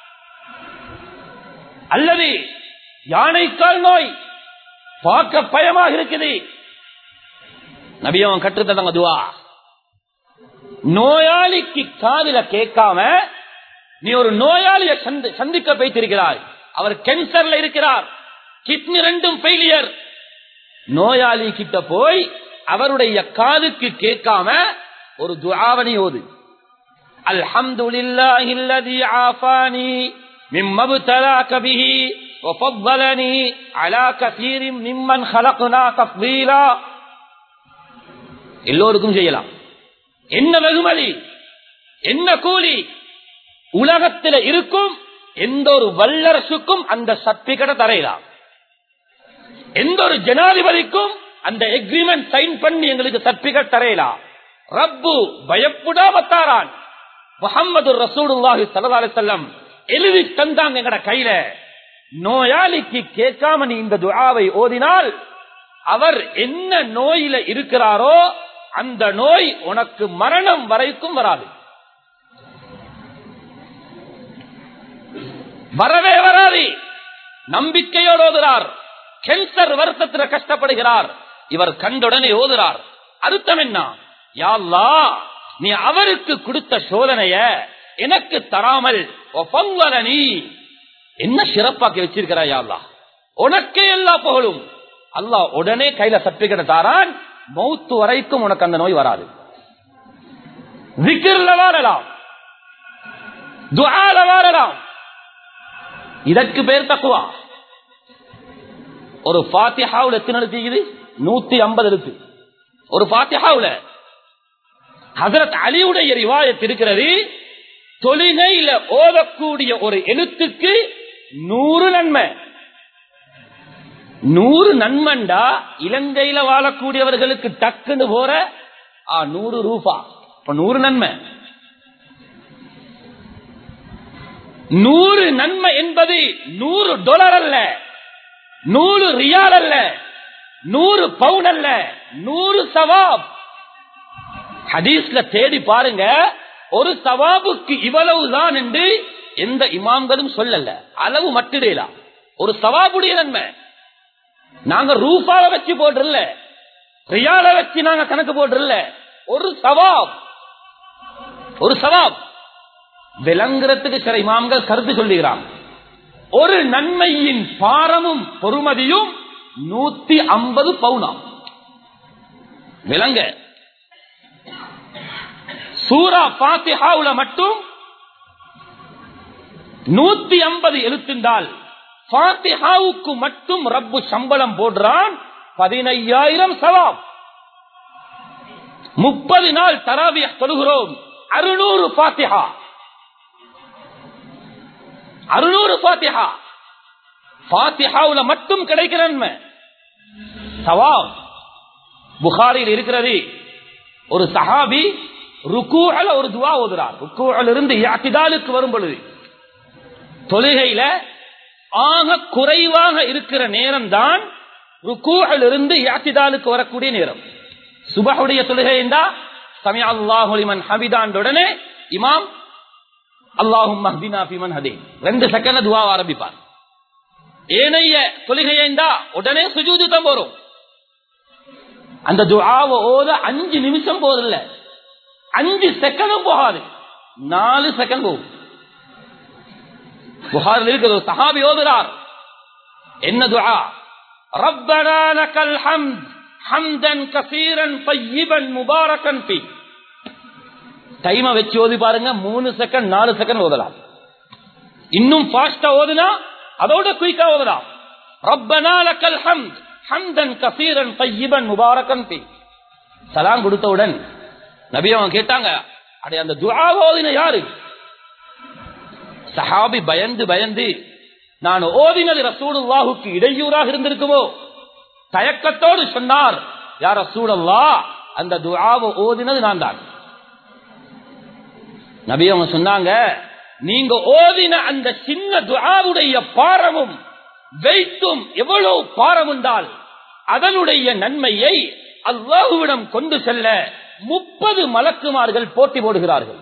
அல்லது யானைக்கால் நோய் பார்க்க பயமாக இருக்குது நபியவன் கற்றுத்தங்க துவா நோயாளிக்கு காதில கேட்காம நீ ஒரு நோயாளியை சந்திக்க வைத்திருக்கிறாய் அவர் கேன்சர்ல இருக்கிறார் கிட்னி ரெண்டும் ஃபெயிலியர் நோயாளி கிட்ட போய் அவருடைய காதுக்கு கேட்காம ஒரு துஆவனை ஓது அல்ஹம்துலில்லாஹி அல்லதி ஆஃபானி மிம்ம ابتلاك به وفضلني على كثير ممن خلقنا تفضيلا எல்லோருக்கும் செய்யலாம் என்ன வெகுமதி என்ன கூலி உலகத்தில் இருக்கும் எந்த ஒரு வல்லரசுக்கும் அந்த சர்டிபிகேட்டை தரையலாம் எந்த ஒரு ஜனாதிபதிக்கும் அந்த எக்ரிமெண்ட் சைன் பண்ணி எங்களுக்கு சர்டிபிகேட் தரையலாம் ரப்பு பயப்படாம தாரான் முகமது ரசூலுல்லாஹி ஸல்லல்லாஹு அலைஹி வஸல்லம் எழுதி தந்தாங்க எங்கட கையில நோயாளிக்கு கேட்காம நீ இந்த துஆவை ஓதினால் அவர் என்ன நோயில இருக்கிறாரோ அந்த நோய் உனக்கு மரணம் வரைக்கும் வராது வரவே வராது நம்பிக்கையோடு ஓதுறார் கேன்சர் வருத்தத்தில் கஷ்டப்படுகிறார் இவர் கண்டுடனே ஓதுறார் அர்த்தம் என்ன யாழ்லா நீ அவருக்கு கொடுத்த சோதனைய எனக்கு தராமல் நீ என்ன சிறப்பாக்கி வச்சிருக்கிறாய் யாழ்லா உனக்கே எல்லா புகழும் அல்லாஹ் உடனே கையில சர்டிபிகேட் தாரான் மௌத்து வரைக்கும் உனக்கு அந்த நோய் வராது விக்கிரல வாழலாம் துஆல வாழலாம் இதற்கு பேர் தக்குவா ஒரு பாத்தியாவுல எத்தனை எழுத்து இருக்குது நூத்தி ஐம்பது எழுத்து ஒரு பாத்தியாவுல ஹசரத் அலியுடைய ரிவாயத் இருக்கிறது தொழுகையில ஓதக்கூடிய ஒரு எழுத்துக்கு நூறு நன்மை நூறு நன்மண்டா இலங்கையில வாழக்கூடியவர்களுக்கு டக்குன்னு போற ஆ, நூறு ரூபா இப்ப நூறு நன்மை நூறு நன்மை என்பது நூறு டொலர் அல்ல நூறு ரியால் அல்ல நூறு பவுன் அல்ல நூறு சவாப் ஹதீஸ்ல தேடி பாருங்க ஒரு சவாபுக்கு இவ்வளவுதான் என்று எந்த இமாம்களும் சொல்லல அளவு மட்டிடலாம் ஒரு சவாபுடைய நன்மை நாங்க ரூபாவை வச்சு போடுறல ரியால வச்சு நாங்க கணக்கு போடுறல ஒரு சவாப் ஒரு சவாப் விளங்குறதுக்கு சில இமாம்கள் கருத்து சொல்லுகிறாங்க ஒரு நன்மையின் பாரமும் பொறுமதியும் நூத்தி ஐம்பது பவுனாம் விளங்க சூரா பாத்திஹாவுல மட்டும் நூத்தி ஐம்பது எழுத்திருந்தால் பாத்திஹாவுக்கு மட்டும் ரப்பு சம்பளம் போடுறான் பதினையாயிரம் சவாப் முப்பது நாள் தராவிய தொழுகிறோம் அறுநூறு பாத்திஹா அறுநூறு பாத்திஹா பாத்திஹாவுல மட்டும் கிடைக்கிற நன்மை சவாப் புகாரில் இருக்கிறது ஒரு சஹாபி ருக்கூல ஒரு துவா ஓதுறார் ருக்கூல இருந்து யாத்திதாலுக்கு வரும் பொழுது தொழுகையில ஆக குறைவாக இருக்கிற நேரம் தான் ருக்கூல இருந்து யாத்திதாலுக்கு வரக்கூடிய நேரம் சுபஹுடைய தொழுகை என்றா சமய அல்லாஹுலிமன் ஹபிதாண்டுடனே இமாம் அல்லாஹும் மஹ்தினா பிமன் ஹதீன் ரெண்டு செகண்ட் துவா ஆரம்பிப்பார் ஏனைய தொழுகையண்டா உடனே சுஜூது தான் போறோம் அந்த துவாவை ஓத அஞ்சு நிமிஷம் போதில்ல அஞ்சு செகண்டும் போகாது நாலு செகண்ட் போகும் புகாரில் இருக்கிற ஒரு சஹாபி ஓதுறார் என்ன துஆ ரப்பனா லக்கல் ஹம்த் ஹம்தன் கசீரன் பையிபன் முபாரக்கன் ஃபீ டைம வச்சு ஓதி பாருங்க மூணு செகண்ட் நாலு செகண்ட் ஓதலாம் இன்னும் பாஸ்டா ஓதுனா அதோட குயிக்கா ஓதலாம் ரப்பனா லக்கல் ஹம்த் ஹம்தன் கசீரன் பையிபன் முபாரக்கன் ஃபீ சலாம் கொடுத்தவுடன் நபி அவங்க கேட்டாங்க அடே அந்த துஆ ஓதின யாரு சஹாபி பயந்து பயந்து நான் ஓதினது ரசூலுல்லாஹுக்கு இடையூறாக இருந்திருக்குமோ தயக்கத்தோடு சொன்னார் யார் ரசூலல்லா அந்த துஆவை ஓதினது நான் தான் நபி அவங்க சொன்னாங்க நீங்க ஓதின அந்த சின்ன துஆவுடைய பாரமும் வைத்தும் எவ்வளவு பாரம் உண்டால் அதனுடைய நன்மையை அல்லாஹுவிடம் கொண்டு செல்ல முப்பது மலக்குமார்கள் போட்டி போடுகிறார்கள்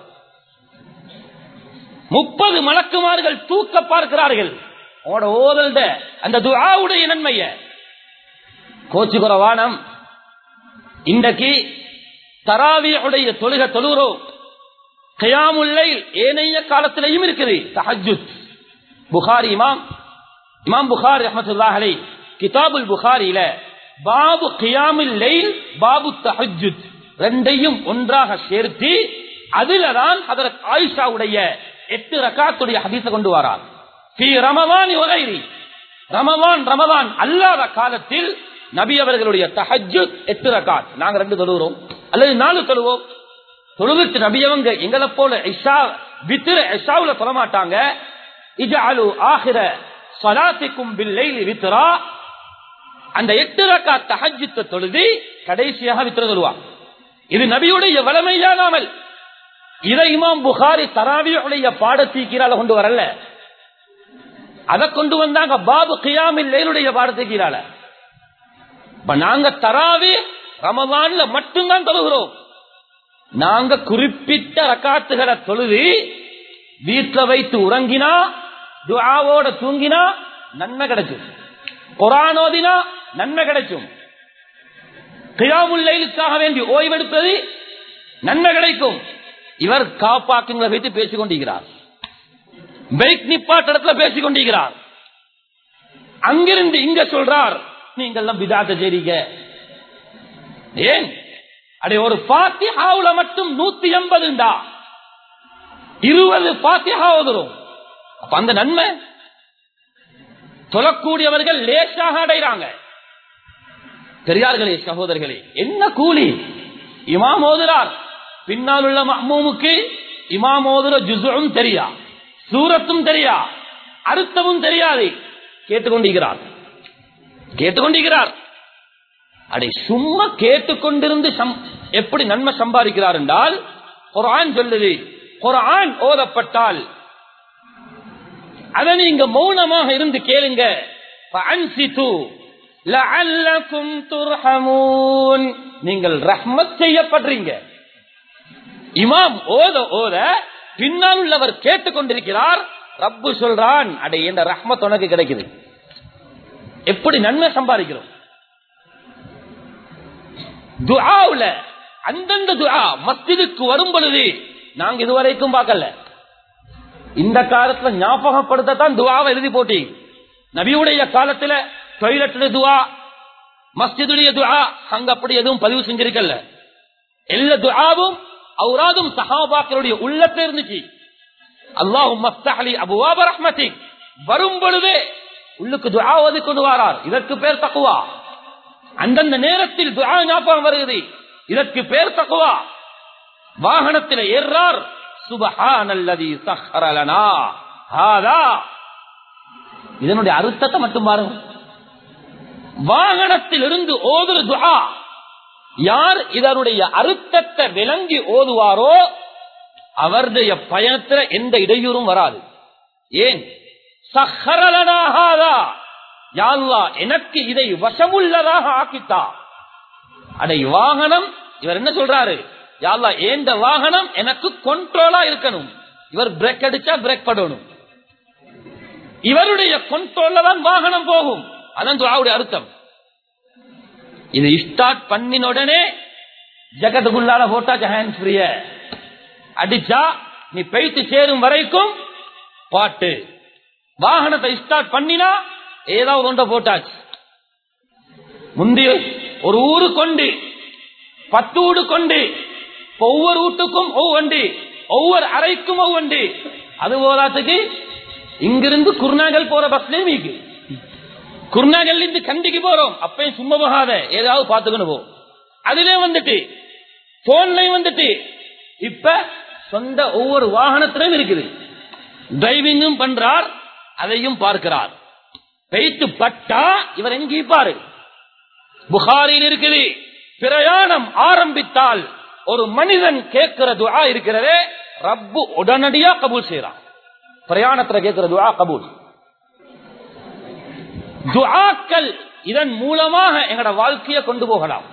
முப்பது மலக்குமார்கள் தூக்க பார்க்கிறார்கள் உங்களோட ஓதல்ட அந்த துஆவுடைய நன்மைய கோச்சுக்குற வானம் இன்றைக்கு தராவியுடைய தொழுக தொழுகிறோம் கயாமுல்லை ஏனைய காலத்திலையும் இருக்குது தஹஜுத் புகாரி இமாம் இமாம் புகாரி ரஹமத்துல்லாஹ் அலை கிதாபுல் புகாரியில பாபு கியாமுல் லைல் பாபு தஹஜுத் ரெண்டையும் ஒன்றாக சேர்த்து அதுலதான் ஹதரத் ஆயிஷாவுடைய எட்டு ரக்காத்துடைய ஹதீஸ கொண்டு வரார் ஃபீ ரமவான் வகைரி ரமவான் ரமவான் அல்லாத காலத்தில் நபி அவர்களுடைய தஹஜுத் எட்டு ரக்காத் நாங்க ரெண்டு தொழுகிறோம் அல்லது நாலு தொழுவோம் தொழுவிட்டு நபியவங்க எங்களை போல இஷா வித்திர இஷாவுல சொல்ல மாட்டாங்க இஜஅலு ஆகிர ஸலாத்திக்கும் பில்லைலி வித்ரா அந்த எட்டு ரக்கா தஹஜ்ஜத்தை தொழுது கடைசியாக வித்திர சொல்லுவான் இது நபியுடைய வளமையானாமல் இதை இமாம் புகாரி தராவியுடைய பாடத்தீக்கிறால கொண்டு வரல அதை கொண்டு வந்தாங்க பாபு கியாமில் லேலுடைய பாடத்தீக்கிறால இப்ப நாங்க தராவி ரமதான்ல மட்டும்தான் தொழுகிறோம் நாங்க குறிப்பிட்ட ரக்காத்துகளை தொழுது வீட்டில் வைத்து உறங்கினா துஆவோட தூங்கினா நன்மை கிடைக்கும் குரான் ஓதினா நன்மை கிடைக்கும் கியாமுல்லைலுக்காக வேண்டி ஓய்வெடுப்பது நன்மை கிடைக்கும் இவர் காப்பாக்குங்களை வைத்து பேசிக் கொண்டிருக்கிறார் பைக் நிப்பாட்ட இடத்துல பேசிக் கொண்டிருக்கிறார் அங்கிருந்து இங்க சொல்றார் நீங்கெல்லாம் பிதாத்த செய்றீங்க ஏன் அடே ஒரு பாத்தியாவுல மட்டும் நூத்தி எண்பதுண்டா இருபது பாத்தியா ஓதுறோம் அப்ப அந்த நன்மை சொல்லக்கூடியவர்கள் லேசாக அடைகிறாங்க பெரியார்களே சகோதரர்களே என்ன கூலி இமாம் ஓதுறார் பின்னால் உள்ள மம்மூமுக்கு இமாம் ஓதுற ஜுசும் தெரியா சூரத்தும் தெரியா அர்த்தமும் தெரியாது கேட்டுக்கொண்டிருக்கிறார் கேட்டுக்கொண்டிருக்கிறார் அடை சும்மா கேட்டுக்கொண்டிருந்து சம்- எப்படி நன்மை சம்பாதிக்கிறார் என்றால் குரான் சொல்லுது குரான் ஓதப்பட்டால் அதை நீங்க மௌனமாக இருந்து கேளுங்க فَأَنْصِتُوا لَعَلَّكُمْ تُرْحَمُونَ. நீங்கள் ரஹ்மத் செய்யப்படுறீங்க இமாம் ஓத ஓத பின்னால் உள்ளவர் கேட்டுக்கொண்டிருக்கிறார் ரப்பு சொல்றான் அடே இந்த ரஹ்மத் உனக்கு கிடைக்குது எப்படி நன்மை சம்பாதிக்கிறோம் துஆவுல அந்தந்த துஆ மஸ்ஜிதுக்கு வரும் பொழுது நாங்க இதுவரைக்கும் பார்க்கல இந்த காலத்துல ஞாபகப்படுத்தத்தான் துவாவை எழுதி போட்டி நபியுடைய காலத்துல டொய்லெட்ல துவா மஸ்ஜிதுடைய துஆ அங்க அப்படி எதுவும் பதிவு செஞ்சிருக்கல எல்லா துஆவும் அவுராதும் சஹாபாக்களுடைய உள்ளத்துல இருந்துச்சு அல்லாஹும் மஸ்தஹலி அபுவாப ரஹ்மதி வரும் பொழுதே உள்ளுக்கு துஆ ஓதி கொண்டு வாரார் இதற்கு பேர் தக்குவா அந்தந்த நேரத்தில் துஆ ஞாபகம் வருகிறது இதற்கு பேர் தக்குவா வாகனத்தில் ஏறார் சுபஹானல்லதி சஹ்ஹர லனா ஹாதா இதனுடைய அர்த்தத்தை மட்டும் பாருங்க வாகனத்தில் இருந்து ஓதுற துஆ யார் இதனுடைய அர்த்தத்தை விளங்கி ஓதுவாரோ அவருடைய பயணத்துல எந்த இடையூறும் வராது ஏன் சஹ்ஹர லனா ஹாதா யா அல்லாஹ், எனக்கு இதை வசமுள்ளதாக ஆக்கித்தா அடை வாகனம் இவர் என்ன சொல்றாரு யாழ்லா ஏந்த வாகனம் எனக்கு கண்ட்ரோலா இருக்கணும் இவர் பிரேக் அடிச்சா பிரேக் படணும் இவருடைய கண்ட்ரோல்ல தான் வாகனம் போகும் அதான் துவாவுடைய அர்த்தம் இது ஸ்டார்ட் பண்ணின உடனே ஜகத்துக்குள்ளால போட்டாச்சு ஹேண்ட் ஃப்ரீய அடிச்சா நீ பெய்த்து சேரும் வரைக்கும் பாட்டு வாகனத்தை ஸ்டார்ட் பண்ணினா ஏதாவது ஒன்றை போட்டாச்சு முந்தி ஒரு ஊரு கொண்டு பத்து வீடு கொண்டு ஒவ்வொரு வீட்டுக்கும் ஒவ்வொன்று ஒவ்வொரு அறைக்கும் ஒவ்வொன்று அது போதாத்துக்கு இங்கிருந்து குருநாகல் போற பஸ்லயும் இருக்கு குருநாகல் இருந்து கண்டிக்கு போறோம் அப்பயும் சும்மா போகாத ஏதாவது பார்த்துக்கணும் போ அதுலயே வந்துட்டு போன்லயும் வந்துட்டு இப்ப சொந்த ஒவ்வொரு வாகனத்திலும் இருக்குது டிரைவிங்கும் பண்றார் அதையும் பார்க்கிறார் பெய்த்து பட்டா இவர் எங்கேயும் பாரு புகாரில் இருக்குது பிரயாணம் ஆரம்பித்தால் ஒரு மனிதன் கேட்கிற துஆ இருக்கிறதே ரப்பு உடனடியா கபூல் செய்யறான் பிரயாணத்துல கேட்கிற துஆ கபூல் துஆக்கள் இதன் மூலமாக எங்கட வாழ்க்கையை கொண்டு போகலாம்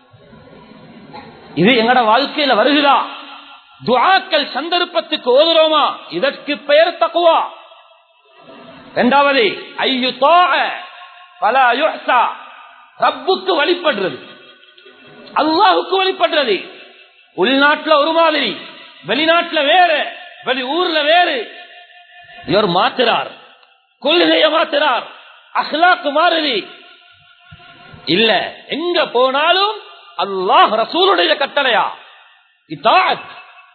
இது எங்கட வாழ்க்கையில வருகிறா துஆக்கள் சந்தர்ப்பத்துக்கு ஓதுறோமா இதற்கு பெயர் தக்குவா இரண்டாவது ஐயு பல யுஹ்சா ரப்புக்கு வழிபடுறது அல்லாஹுக்கு வழிபடுறது உள்நாட்டுல ஒரு மாதிரி வெளிநாட்டுல வேறு வெளி ஊர்ல வேறு இவர் மாத்துறார் கொள்கைய மாத்துறார் அஹ்லாக்கு மாறுது இல்ல எங்க போனாலும் அல்லாஹ் ரசூலுடைய கட்டளையா இத்தாத்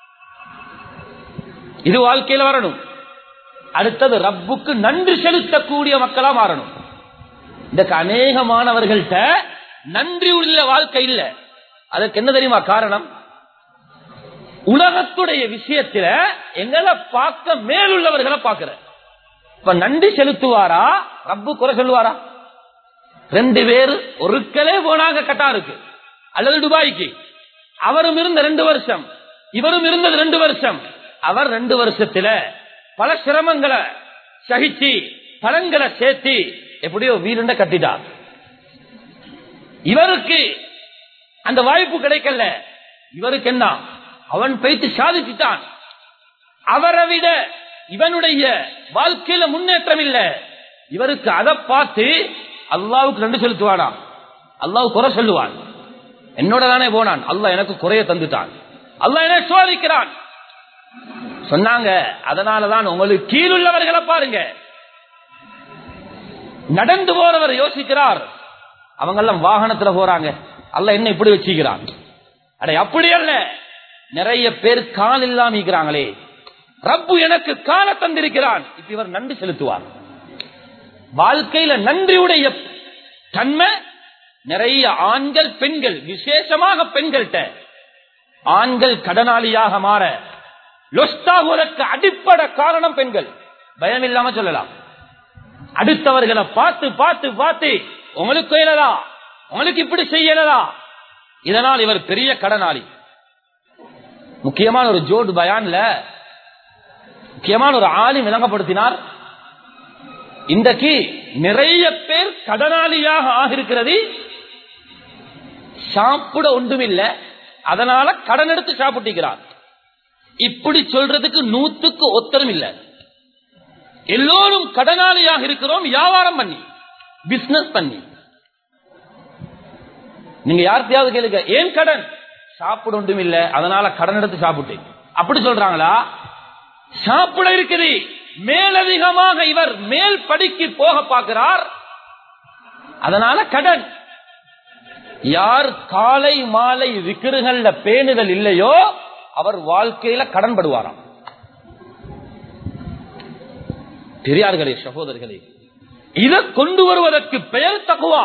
இது வாழ்க்கையில வரணும் அடுத்தது ரப்புக்கு நன்றி செலுத்தக்கூடிய மக்களா மாறணும் இதுக்கு அநேகமானவர்கள்ட்ட நன்றி உள்ள வாழ்க்கை இல்ல அதுக்கு என்ன தெரியுமா காரணம் உலகத்துடைய விஷயத்துல எங்களை பார்க்க மேலுள்ளவர்களை பார்க்கிற இப்ப நன்றி செலுத்துவாரா ரப்பு குறை சொல்லுவாரா ரெண்டு பேர் ஒருக்கலே போனாங்க கட்டாருக்கு அல்லது துபாய்க்கு அவரும் இருந்த ரெண்டு வருஷம் இவரும் இருந்தது ரெண்டு வருஷம் அவர் ரெண்டு வருஷத்துல பல சிரமங்களை சகிச்சு பலன்களை சேர்த்து எப்படியோ வீருண்ட கட்டிட்டார் இவருக்கு அந்த வாய்ப்பு கிடைக்கல இவருக்கு என்ன அவன் போய்த்து சாதிச்சுட்டான் அவரை விட இவனுடைய வாழ்க்கையில முன்னேற்றம் இல்ல இவருக்கு அதை பார்த்து அல்லாவுக்கு நன்றி செலுத்துவானா அல்லாஹ் குறை சொல்லுவான் என்னோட தானே போனான் அல்லாஹ் எனக்கு குறைய தந்துட்டான் அல்லாஹ் என்ன சோதிக்கிறான் சொன்னாங்க அதனாலதான் உங்களுக்கு கீழுள்ளவர்களை பாருங்க நடந்து போறவர் யோசிக்கிறார் அவங்க எல்லாம் வாகனத்துல போறாங்க அல்ல என்ன இப்படி வச்சுக்கிறான் அடே அப்படி அல்ல நிறைய பேர் கால் இல்லாம இருக்கிறாங்களே ரப்பு எனக்கு கால தந்திருக்கிறான் இப்ப இவர் நன்றி செலுத்துவார் வாழ்க்கையில நன்றியுடைய தன்மை நிறைய ஆண்கள் பெண்கள் விசேஷமாக பெண்கள்கிட்ட ஆண்கள் கடனாளியாக மாற லொஸ்டாகுவதற்கு அடிப்படை காரணம் பெண்கள் பயம் இல்லாம சொல்லலாம் அடுத்தவர்களை பார்த்து பார்த்து பார்த்து உங்களுக்கு இயலதா உங்களுக்கு இப்படி செய்யலதா இதனால் இவர் பெரிய கடனாளி முக்கியமான ஒரு ஜோடு பயான்ல முக்கியமான ஒரு ஆளும் விளங்கப்படுத்தினார் இன்றைக்கு நிறைய பேர் கடனாளியாக ஆகிருக்கிறது சாப்பிட ஒன்றுமில்லை அதனால கடன் எடுத்து சாப்பிட்டுக்கிறார் இப்படி சொல்றதுக்கு நூத்துக்கு ஒத்தரும் இல்ல எல்லோரும் கடனாளியாக இருக்கிறோம் வியாபாரம் பண்ணி பிசினஸ் பண்ணி நீங்க யார்த்தையாவது கேளுங்க ஏன் கடன் சாப்பிட ஒன்றும் இல்ல அதனால கடன் எடுத்து சாப்பிட்டேன் அப்படி சொல்றாங்களா சாப்பிட இருக்குது மேலதிகமாக இவர் மேல் படிக்கு போக பார்க்கிறார் அதனால கடன் யார் காலை மாலை விக்கிருகள்ல பேணுதல் இல்லையோ அவர் வாழ்க்கையில கடன் படுவாராம் பெரியார்களே சகோதரர்களே இதை கொண்டு வருவதற்கு பெயர் தகுவா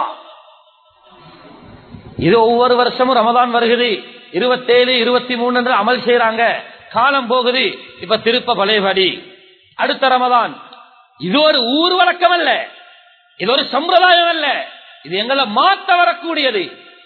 இது ஒவ்வொரு வருஷமும் ரமதான் வருகிறது இருபத்தேழு இருபத்தி மூணு என்று அமல் செய்யறாங்க காலம் போகுது இப்ப திருப்ப பழையபடி அடுத்த ரமதான் இது ஒரு ஊர் வழக்கம் அல்ல இது ஒரு சம்பிரதாயம் அல்ல இது எங்களை மாத்த வரக்கூடியது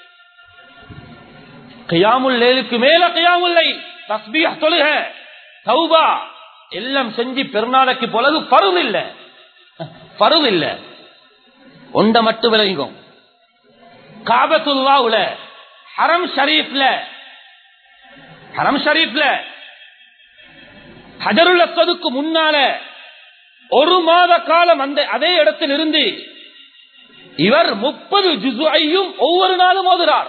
கையாமுல்லேலுக்கு மேல கையாமுல்லை தஸ்பீ தொழுக சௌபா எல்லாம் செஞ்சு பெருநாளைக்கு பொழுது பருவம் இல்ல பருவம் இல்ல ஒண்ட மட்டும் விளங்கும் காபத்துல்லாவுல ஹரம் ஷரீப்ல ஹரம் ஷரீப்ல ஹஜருல் அஸ்வதுக்கு முன்னால ஒரு மாத காலம் அந்த அதே இடத்தில் இருந்து இவர் முப்பது ஜுசுஐயும் ஒவ்வொரு நாளும் ஓதுறார்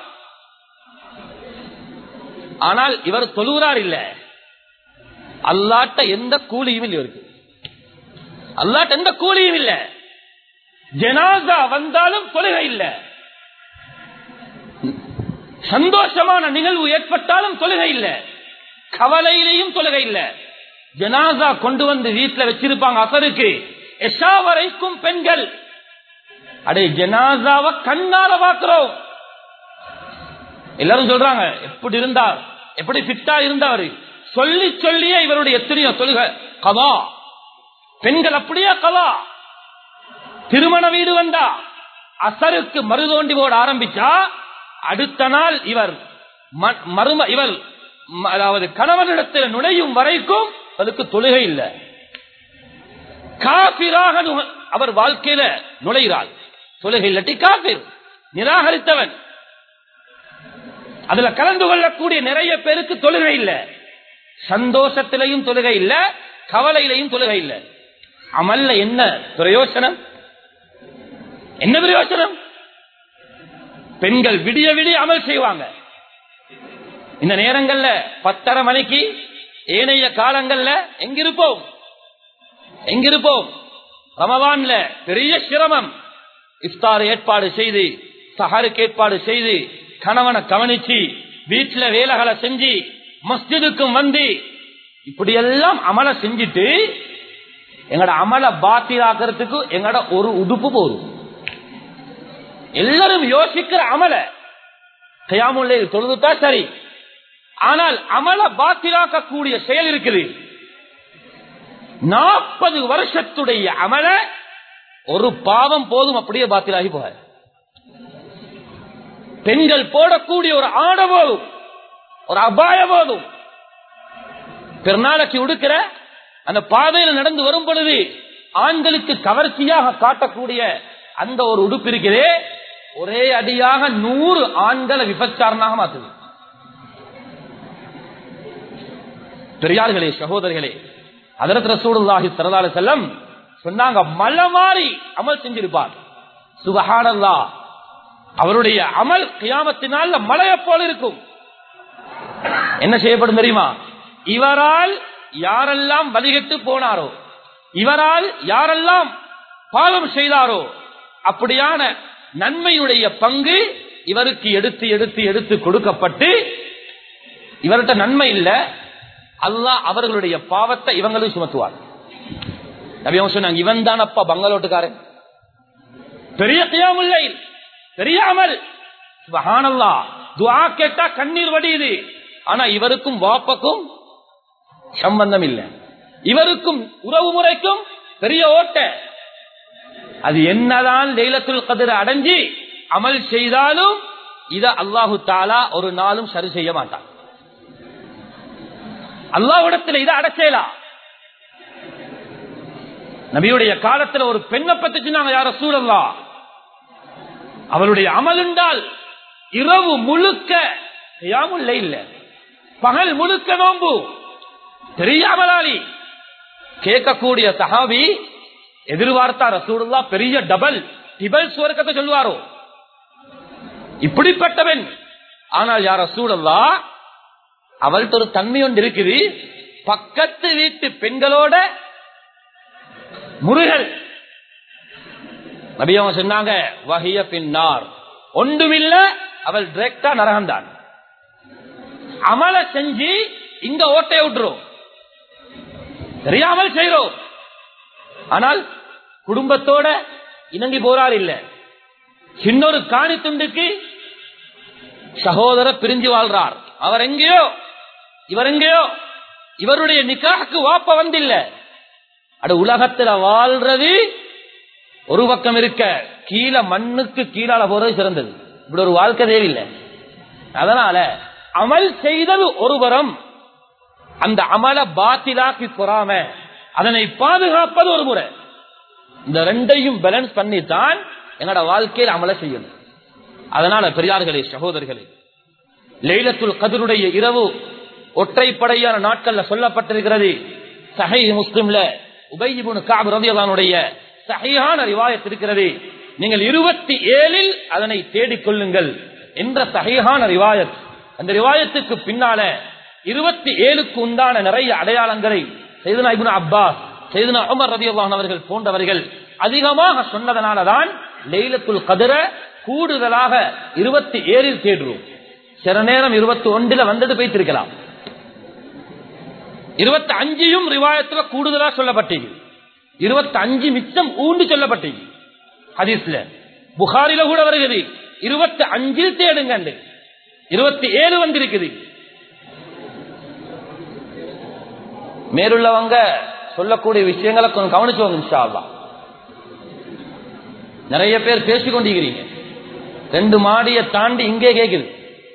ஆனால் இவர் தொழுகிறார் இல்ல அல்லாட்ட எந்த கூலியும் இல்லை இவருக்கு அல்லாட்ட எந்த கூலியும் இல்ல ஜனாசா வந்தாலும் தொழுகை இல்ல சந்தோஷமான நிகழ்வு ஏற்பட்டாலும் தொழுகை இல்ல கவலையிலையும் தொழுகை இல்ல ஜனாசா கொண்டு வந்து வீட்டுல வச்சிருப்பாங்க அசருக்கு எஷா வரைக்கும் பெண்கள் அடே ஜனாசாவை கண்ணால பாக்குறோம் எல்லாரும் சொல்றாங்க எப்படி இருந்தார் எப்படி பிட்டா இருந்தாரு சொல்லி சொல்லியே இவருடைய எத்தனையோ தொழுக கவா பெண்கள் அப்படியே கவா திருமண வீடு வந்தா அசருக்கு மறுதோண்டி போட ஆரம்பிச்சா அடுத்த நாள் இவர் மரும இவர் அதாவது கணவனிடத்தில் நுழையும் வரைக்கும் அதுக்கு தொழுகை இல்லை காபிராக அவர் வாழ்க்கையில நுழைகிறாள் தொழுகை இல்லாட்டி காபிர் நிராகரித்தவன் அதுல கலந்து கொள்ளக்கூடிய நிறைய பேருக்கு தொழுகை இல்ல சந்தோஷத்திலையும் தொழுகை இல்ல கவலையிலையும் தொழுகை இல்ல அமல்ல என்ன பிரயோசனம் என்ன பிரயோசனம் பெண்கள் விடிய விடிய அமல் செய்வாங்க இந்த நேரங்கள்ல பத்தரை மணிக்கு ஏனைய காலங்கள்ல எங்கிருப்போம் எங்கிருப்போம் ரமவான்ல பெரிய சிரமம் இஃப்தார் ஏற்பாடு செய்து சஹருக்கு ஏற்பாடு செய்து கணவனை கவனிச்சு வீட்டுல வேலைகளை செஞ்சு மஸ்ஜிதுக்கும் வந்து இப்படி எல்லாம் அமலை செஞ்சுட்டு எங்கட அமலை பாத்திராக்கிறதுக்கு எங்கட ஒரு உடுப்பு போதும் எல்லாரும் யோசிக்கிற அமல கையாமுல்லை தொழுதுட்டா சரி ஆனால் அமல பாத்திராக்கக்கூடிய செயல் இருக்குது நாற்பது வருஷத்துடைய அமல ஒரு பாவம் போதும் அப்படியே பாத்திராகி போக பெண்கள் போடக்கூடிய ஒரு ஆட போதும் ஒரு அபாய போதும் பெருநாளைக்கு உடுக்கிற அந்த பாதையில நடந்து வரும் பொழுது ஆண்களுக்கு கவர்ச்சியாக காட்டக்கூடிய அந்த ஒரு உடுப்பு இருக்கிறே ஒரே அடியாக நூறு ஆண்களை விபச்சாரனாக மாத்துது பெரியார்களே சகோதரர்களே அதரத் ரசூலுல்லாஹி ஸல்லல்லாஹு அலைஹி வஸல்லம் சொன்னாங்க மலை மாறி அமல் செஞ்சிருப்பார் சுபஹானல்லா அவருடைய அமல் கியாமத்தினால் மலையை போல இருக்கும் என்ன செய்யப்படும் தெரியுமா இவரால் யாரெல்லாம் வழிகட்டு போனாரோ இவரால் யாரெல்லாம் பாவம் செய்தாரோ அப்படியான நன்மையுடைய பங்கு இவருக்கு எடுத்து எடுத்து எடுத்து கொடுக்கப்பட்டு இவர்கிட்ட நன்மை இல்ல அல்லாஹ் அவர்களுடைய பாவத்தை இவங்களும் சுமத்துவார் நபி அவங்க சொன்னாங்க இவன் தானப்பா பங்களோட்டுக்காரன் பெரிய கியாமுல்லை பெரிய அமல் சுபஹானல்லா துஆ கேட்டா கண்ணீர் வடியுது ஆனா இவருக்கும் வாப்பக்கும் சம்பந்தம் இல்லை இவருக்கும் உறவு முறைக்கும் பெரிய ஓட்ட அது என்னதான் லைலத்துல் கதிர அடைஞ்சு அமல் செய்தாலும் இத அல்லாஹு தாலா ஒரு நாளும் சரி செய்ய மாட்டான் அல்லாஹ்விடத்தில் இதை அடைச்சேலா நபியுடைய காலத்துல ஒரு பெண்ணை பத்தி சொன்னாங்க யார சூழல்லா அவளுடைய அமல் என்றால் இரவு முழுக்க யாமுல்ல இல்ல பகல் முழுக்க நோம்பு தெரியாமலாளி கேட்கக்கூடிய சஹாபி எதிர்பார்த்தா ரசூலுல்லா பெரிய டபல் டிபல் சுவர்க்கத்தை சொல்லுவாரோ இப்படிப்பட்டவன் ஆனால் யார் ரசூலுல்லா அவள்கிட்ட ஒரு தன்மை ஒன்று இருக்குது பக்கத்து வீட்டு பெண்களோட முருகல் நபி அவங்க சொன்னாங்க வகிய பின்னார் ஒன்றுமில்ல அவள் டிரெக்டா நரகந்தான் அமல செஞ்சு இங்க ஓட்டைய விட்டுரும் தெரியாமல் செய்யறோம் ஆனால் குடும்பத்தோட இணங்கி போறார் இல்ல சின்னொரு காணி துண்டுக்கு சகோதர பிரிஞ்சு வாழ்றார் அவர் எங்கேயோ இவர் எங்கேயோ இவருடைய நிக்காக்கு வாப்ப வந்தில்ல அட உலகத்துல வாழ்றது ஒரு பக்கம் இருக்க கீழே மண்ணுக்கு கீழால போறது சிறந்தது இப்படி ஒரு வாழ்க்கை தேவையில்லை அதனால அமல் செய்தது ஒருபுறம் அந்த அமல பாத்திலாக்கி பொறாம அதனை பாதுகாப்பது ஒரு முறை இந்த ரெண்டையும் பேலன்ஸ் பண்ணித்தான் எங்களோட வாழ்க்கையில் அமல செய்யணும் அதனால பெரியார்களே சகோதரர்களே லைலத்துல் கதருடைய இரவு ஒற்றைப்படையான நாட்கள்ல சொல்லப்பட்டிருக்கிறது சஹை முஸ்லிம்ல உபயிபுன் காப் ரதியலானுடைய சகையான ரிவாயத் இருக்கிறது நீங்கள் இருபத்தி ஏழில் அதனை தேடிக் கொள்ளுங்கள் என்ற சகையான ரிவாயத் அந்த ரிவாயத்துக்கு பின்னால இருபத்தி ஏழுக்கு உண்டான நிறைய அடையாளங்களை செய்தனா இபுன் அப்பாஸ் செய்தனா உமர் ரதியல்லான் அவர்கள் போன்றவர்கள் அதிகமாக சொன்னதனாலதான் லைலத்துல் கதிர கூடுதலாக இருபத்தி ஏழில் தேடுவோம் சில நேரம் இருபத்தி ஒன்றுல வந்துட்டு போய்த்திருக்கலாம் இருபத்தி அஞ்சையும் ரிவாயத்துல கூடுதலா சொல்லப்பட்டது இருபத்தி அஞ்சு மிச்சம் ஊண்டு சொல்லப்பட்டது ஹதீஸ்ல புகாரில கூட வருகிறது இருபத்தி அஞ்சில் தேடுங்க இருபத்தி ஏழு வந்திருக்குது மேலுள்ளவங்க சொல்லக்கூடிய விஷயங்களை கொஞ்சம் கவனிச்சுவாங்க இன்ஷா அல்லாஹ். நிறைய பேர் பேசிக் கொண்டிருக்கிறீங்க ரெண்டு மாடியை தாண்டி இங்கே கேக்குது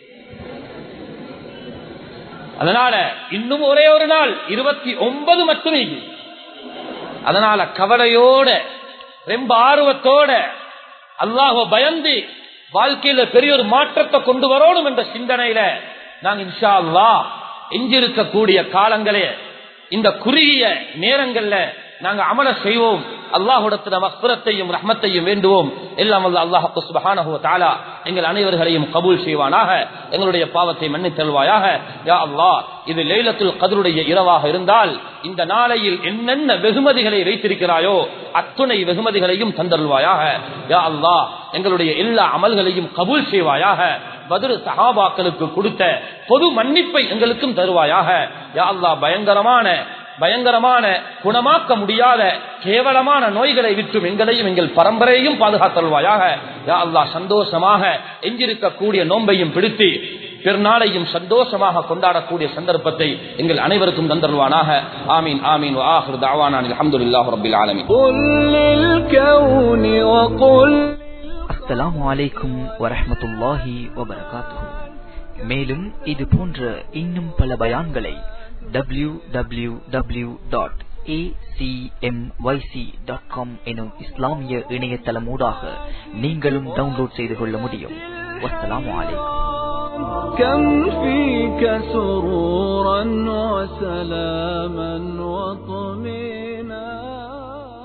அதனால இன்னும் ஒரே ஒரு நாள் இருபத்தி ஒன்பது மட்டுமே இருக்குது. அதனால கவலையோட ரொம்ப ஆர்வத்தோட அல்லாஹ் பயந்து வாழ்க்கையில பெரிய ஒரு மாற்றத்தை கொண்டு வரணும் என்ற சிந்தனையில நாங்க இன்ஷா அல்லாஹ் எஞ்சிருக்கக்கூடிய காலங்களே இந்த குறுகிய நேரங்கள்ல நாங்க அமல செய்வோம் அல்லாஹுடத்துல மக்புரத்தையும் ரஹ்மத்தையும் வேண்டுவோம் எல்லாம் அல்ல அல்லாஹு சுபஹானஹு வ தஆலா எங்கள் அனைவர்களையும் கபூல் செய்வானாக எங்களுடைய பாவத்தை மன்னித் தருவாயாக யா அல்லாஹ் இது லைலத்துல் கதருடைய இரவாக இருந்தால் இந்த நாளையில் என்னென்ன வெகுமதிகளை வைத்திருக்கிறாயோ அத்துணை வெகுமதிகளையும் தந்தருள்வாயாக யா அல்லாஹ் எங்களுடைய எல்லா அமல்களையும் கபூல் செய்வாயாக பதிரு சஹாபாக்களுக்கு கொடுத்த பொது மன்னிப்பை எங்களுக்கும் தருவாயாக யா அல்லாஹ் பயங்கரமான பயங்கரமான குணமாக்க முடியாத கேவலமான நோய்களை விற்றும் எங்களையும் எங்கள் பரம்பரையையும் பாதுகாத்தல்வாயாக யா அல்லாஹ் சந்தோஷமாக எஞ்சிருக்கக்கூடிய நோன்பையும் பிடித்து பெருநாளையும் சந்தோஷமாக கொண்டாடக்கூடிய சந்தர்ப்பத்தை எங்கள் அனைவருக்கும் தந்தருவானாக ஆமீன் ஆமீன் ஆஹிர் தாவானான் அல்ஹம்துலில்லாஹி ரப்பில் ஆலமீன் قل للكون وقل அஸ்ஸலாமு அலைக்கும் வரஹ்மத்துல்லாஹி வபரகாத்துஹு மேலும் இது போன்ற இன்னும் பல பயான்களை W W W dot acmyc.com எனும் இஸ்லாமிய இணையதளமூடாக நீங்களும் டவுன்லோட் செய்து கொள்ள முடியும் வஸ்ஸலாமு அலைக்கும் كم فيك سرورا وسلاما